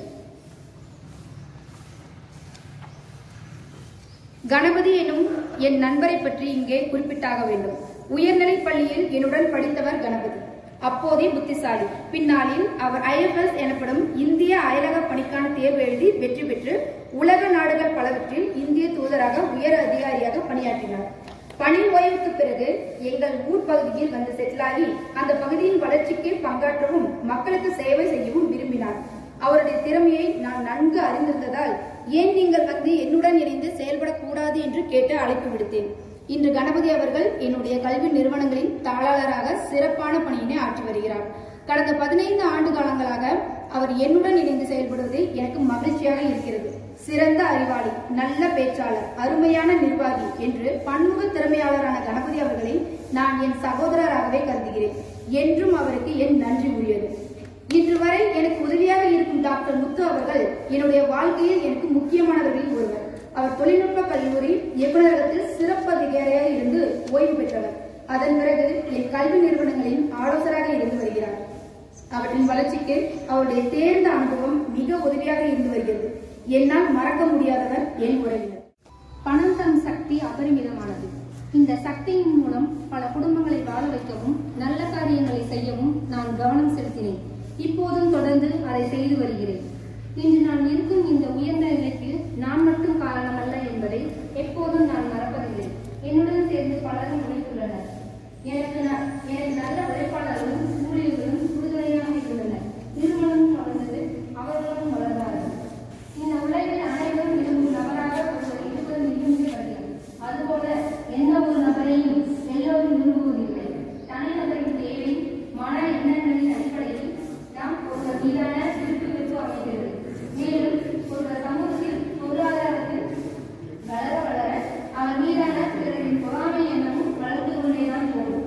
கணபதி எனும் என் நண்பரை பற்றி இங்கே குறிப்பிட்டாக வேண்டும் உயர்நிலைப் பள்ளியில் என்னுடன் படித்தவர் கணபதி அப்போதே புத்திசாலி பின்னாளில் அவர் ஐஎஃப்எஸ் எனப்படும் இந்திய அயலக பணிக்கான தேர்வு எழுதி வெற்றி பெற்று உலக நாடுகள் பலவற்றில் இந்திய தூதராக உயர் அதிகாரியாக பணியாற்றினார் பணி ஓய்வுக்கு பிறகு எங்கள் ஊர் பகுதியில் வந்து செட்டிலாகி அந்த பகுதியின் வளர்ச்சிக்கு பங்காற்றவும் மக்களுக்கு சேவை செய்யவும் விரும்பினார் அவருடைய திறமையை நான் நன்கு அறிந்திருந்ததால் ஏன் நீங்கள் வந்து என்னுடன் இணைந்து செயல்படக்கூடாது என்று கேட்டு அழைப்பு விடுத்தேன் இன்று கணபதி அவர்கள் என்னுடைய கல்வி நிறுவனங்களின் தாளாளராக சிறப்பான பணியினை ஆற்றி வருகிறார் கடந்த பதினைந்து ஆண்டு காலங்களாக அவர் என்னுடன் இணைந்து செயல்படுவது எனக்கு மகிழ்ச்சியாக இருக்கிறது சிறந்த அறிவாளி நல்ல பேச்சாளர் அருமையான நிர்வாகி என்று பன்முக திறமையாளரான கணபதி அவர்களை நான் என் சகோதரராகவே கருதுகிறேன் என்றும் அவருக்கு என் நன்றி உரியது இன்று வரை எனக்கு உதவியாக இருக்கும் டாக்டர் முத்து அவர்கள் என்னுடைய வாழ்க்கையில் எனக்கு முக்கியமானவர்களில் ஒருவர் அவர் தொழில்நுட்ப கல்லூரி இயக்குநரகத்தில் சிறப்பு அதிகாரியாக இருந்து ஓய்வு பெற்றவர் அதன் பிறகு என் கல்வி நிறுவனங்களின் ஆலோசகராக இருந்து வருகிறார் அவற்றின் வளர்ச்சிக்கு அவருடைய தேர்ந்த அனுபவம் மிக உதவியாக இருந்து வருகிறது என்னால் மறக்க முடியாதவர் என் உறவினர் பணம் தரும் சக்தி அபரிமிதமானது இந்த சக்தியின் மூலம் பல குடும்பங்களை வாழ வைக்கவும் நல்ல காரியங்களை செய்யவும் நான் கவனம் செலுத்தினேன் இப்போதும் தொடர்ந்து அதை செய்து வருகிறேன் இன்று நான் இருக்கும் இந்த உயர்ந்த நிலைக்கு நான் மட்டும் காரணமல்ல என்பதை எப்போதும் நான் மறப்பதில்லை என்னுடன் சேர்ந்து பலரும் உழைத்துள்ளனர் எனக்கு ந- எனக்கு நல்ல உழைப்பாளர்களும் ஊழியர்களும் உறுதுணையாக இருந்தனர் நிறுவனம் வளர்ந்தது அவர்களும் வளர்ந்தார்கள் இந்த உலகில் அனைவரும் விரும்பும் நபராக ஒருவர் இருப்பது மிகுந்த கடினம் அதுபோல எந்த ஒரு நபரையும் எல்லோரும் விரும்புவதில்லை தனிநபரின் தேவை மன எண்ணங்களின் அடிப்படையில் நாம் ஒருவர் மீதான விருப்பு வெறுப்பு அமைகிறது மேலும் ஒருவர் சமூகத்தில் பொருளாதாரத்தில் வளர வளர அவர் மீதான பிறரின் பொறாமை எண்ணமும் வளர்ந்து கொண்டேதான் போகும்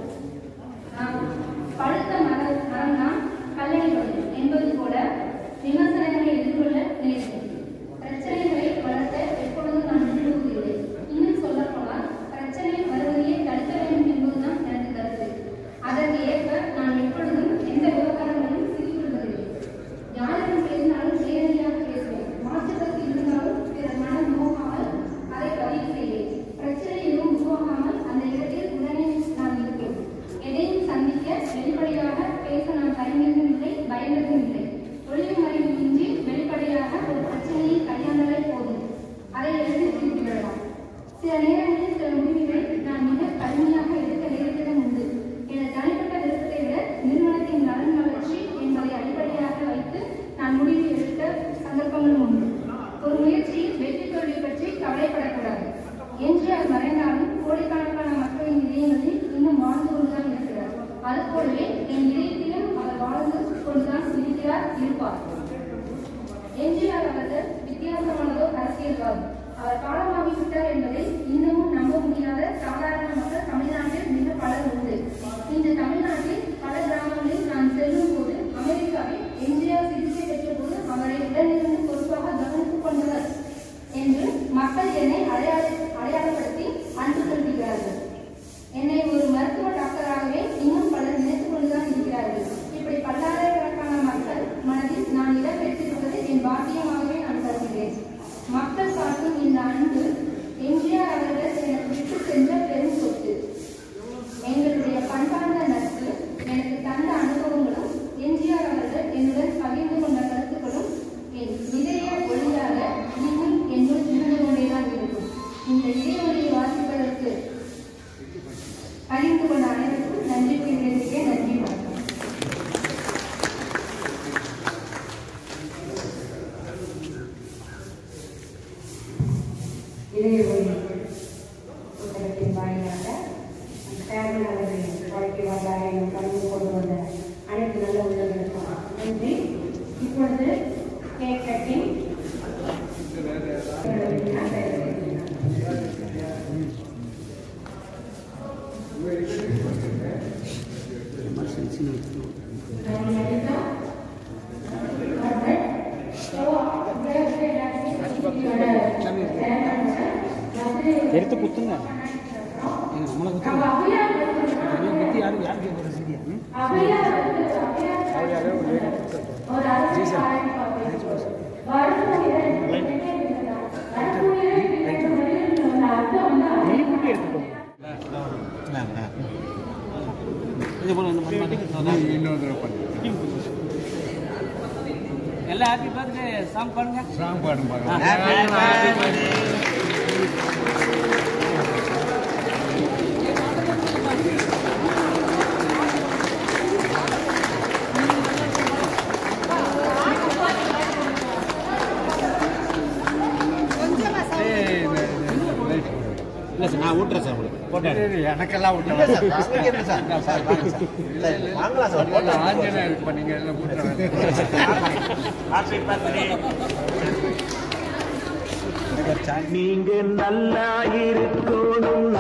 நாம் பழுத்த மர மரம்தான் கல்லணை படும் என்பது போல விமர்சனங்களை எதிர்கொள்ள நேரிடும் பிரச்சனைகளை வளர்த்த எப்பொழுதும் நான் விரும்புவதில்லை இன்னும் சொல்ல போனால் பிரச்சனை வருவதையே தடுக்க வேண்டும் என்பதுதான் எனது கருத்து அதற்கு ஏற்ப நான் எப்பொழுதும் எந்த விவகாரங்களிலும் சிரிக்கொள்வதில்லை யாரிடம் பேசினாலும் நேரடியாக பேசுவேன் மாற்றுக்கருத்து இருந்தாலும் பிறர் மனம் நோக்காமல் அதை பதிவு செய்வேன் பிரச்சனை எதுவும் உருவாகாமல் அந்த இடத்தில் உடனே நான் இருப்பேன் எதையும் சந்திக்க வெளிப்படையாக பேச நான் தயங்கியதும் இல்லை பயந்ததும் இல்லை ஒளிவு மறைவு இன்றி வெளிப்படையாக ஒரு பிரச்சனையை கையாண்டாலே போதும் அதை எடுத்து திருப்பி விடலாம் சில நேரங்களில் சில முடிவுகளை நான் மிக கடுமையாக எடுக்க நேரிட்டதும் உண்டு எனது தனிப்பட்ட விருப்பத்தை விட நிறுவனத்தின் நலன் வளர்ச்சி என்பதை அடிப்படையாக வைத்து நான் முடிவு எடுத்த சந்தர்ப்பங்களும் உண்டு ஒரு முயற்சியில் வெற்றி தோல்வி பற்றி கவலைப்படக்கூடாது எம்ஜிஆர் மறைந்தாலும் கோடிக்கணக்கான மக்களின் இதயங்களில் இன்னும் வாழ்ந்து கொண்டுதான் இருக்கிறார் அதுபோலவே என் இதயத்திலும் அவர் வாழ்ந்து கொண்டுதான் இருக்கிறார் இருப்பார் எம்ஜிஆர் அவர்கள் வித்தியாசமானதோ அரசியல்வாதி அவர் காலமாகிவிட்டார் என்பதை இன்னமும் நம்ப முடியாத சாதாரண மக்கள் தமிழ்நாட்டில் மிக பலர் உண்டு இன்று தமிழ்நாட்டில் பல கிராமங்களில் நான் செல்லும் போது அமெரிக்காவில் எம்ஜிஆர் சிகிச்சை பெற்ற போது அவரை உடனிருந்து பொறுப்பாக கவனித்துக் கொண்டவர் என்று மக்கள் என்னை அடையாள அடையாளப்படுத்தி அன்பு செலுத்துகிறார்கள் என்னை ஒரு மருத்துவ டாக்டராகவே இன்னும் பலர் நினைத்துக் கொண்டுதான் இருக்கிறார்கள் இப்படி பல்லாயிரக்கணக்கான மக்கள் மனதில் நான் இடம் பெற்றிருப்பது என் பாக்கியமாகவே நான் கருதுகிறேன் மக்கள் காட்டும் இந்த அன்பு எம்ஜிஆர் அவர்கள் எனக்கு விட்டு சென்ற பெரும் சொத்து எங்களுடைய பண்பார்ந்த நட்பு எனக்கு தந்த அனுபவங்களும் எம்ஜிஆர் அவர்கள் என்னுடன் பகிர்ந்து கொண்ட கருத்துக்களும் என் இதய ஒளியாக இன்னும் என்னுள் இருந்து கொண்டேதான் இருக்கும் இந்த இடைவெளியை வாசிப்பதற்கு அறிந்து கொண்ட அனைவருக்கும் நன்றி கூறியதற்கே நன்றி வணக்கம் இதய ஒளி புத்தகத்தின் வாயிலாக சேர்மன் அவர்களின் வாழ்க்கை வரலாறையும் கலந்து கொண்டு வந்த அனைத்து நல்ல உள்ளவர்களுக்கும் நன்றி இப்பொழுது கேக் கட்டிங் எடுத்து குத்துங்க எங்க நம்மளை குத்துங்க குத்தி யாரும் யாருக்கு கேட்குறது சரியா அவையாவே ஒரு லேடி எல்லாம் ஹாப்பி பர்த்டே சாங் பாடுங்க சாங் பாடுங்க இல்ல சார் நான் ஊட்டுறேன் சார் உங்களுக்கு போட்டேன் எனக்கெல்லாம் இல்ல சார், உங்களுக்கு என்ன சார்? சார், வாங்க சார். இல்ல, இல்ல, வாங்கலாம் சார். போட்டேன். ஆஞ்சநேயர் இப்ப நீங்க எல்லாம் கூட்டுறேன் Happy birthday. நீங்க நல்லா இருக்கணும்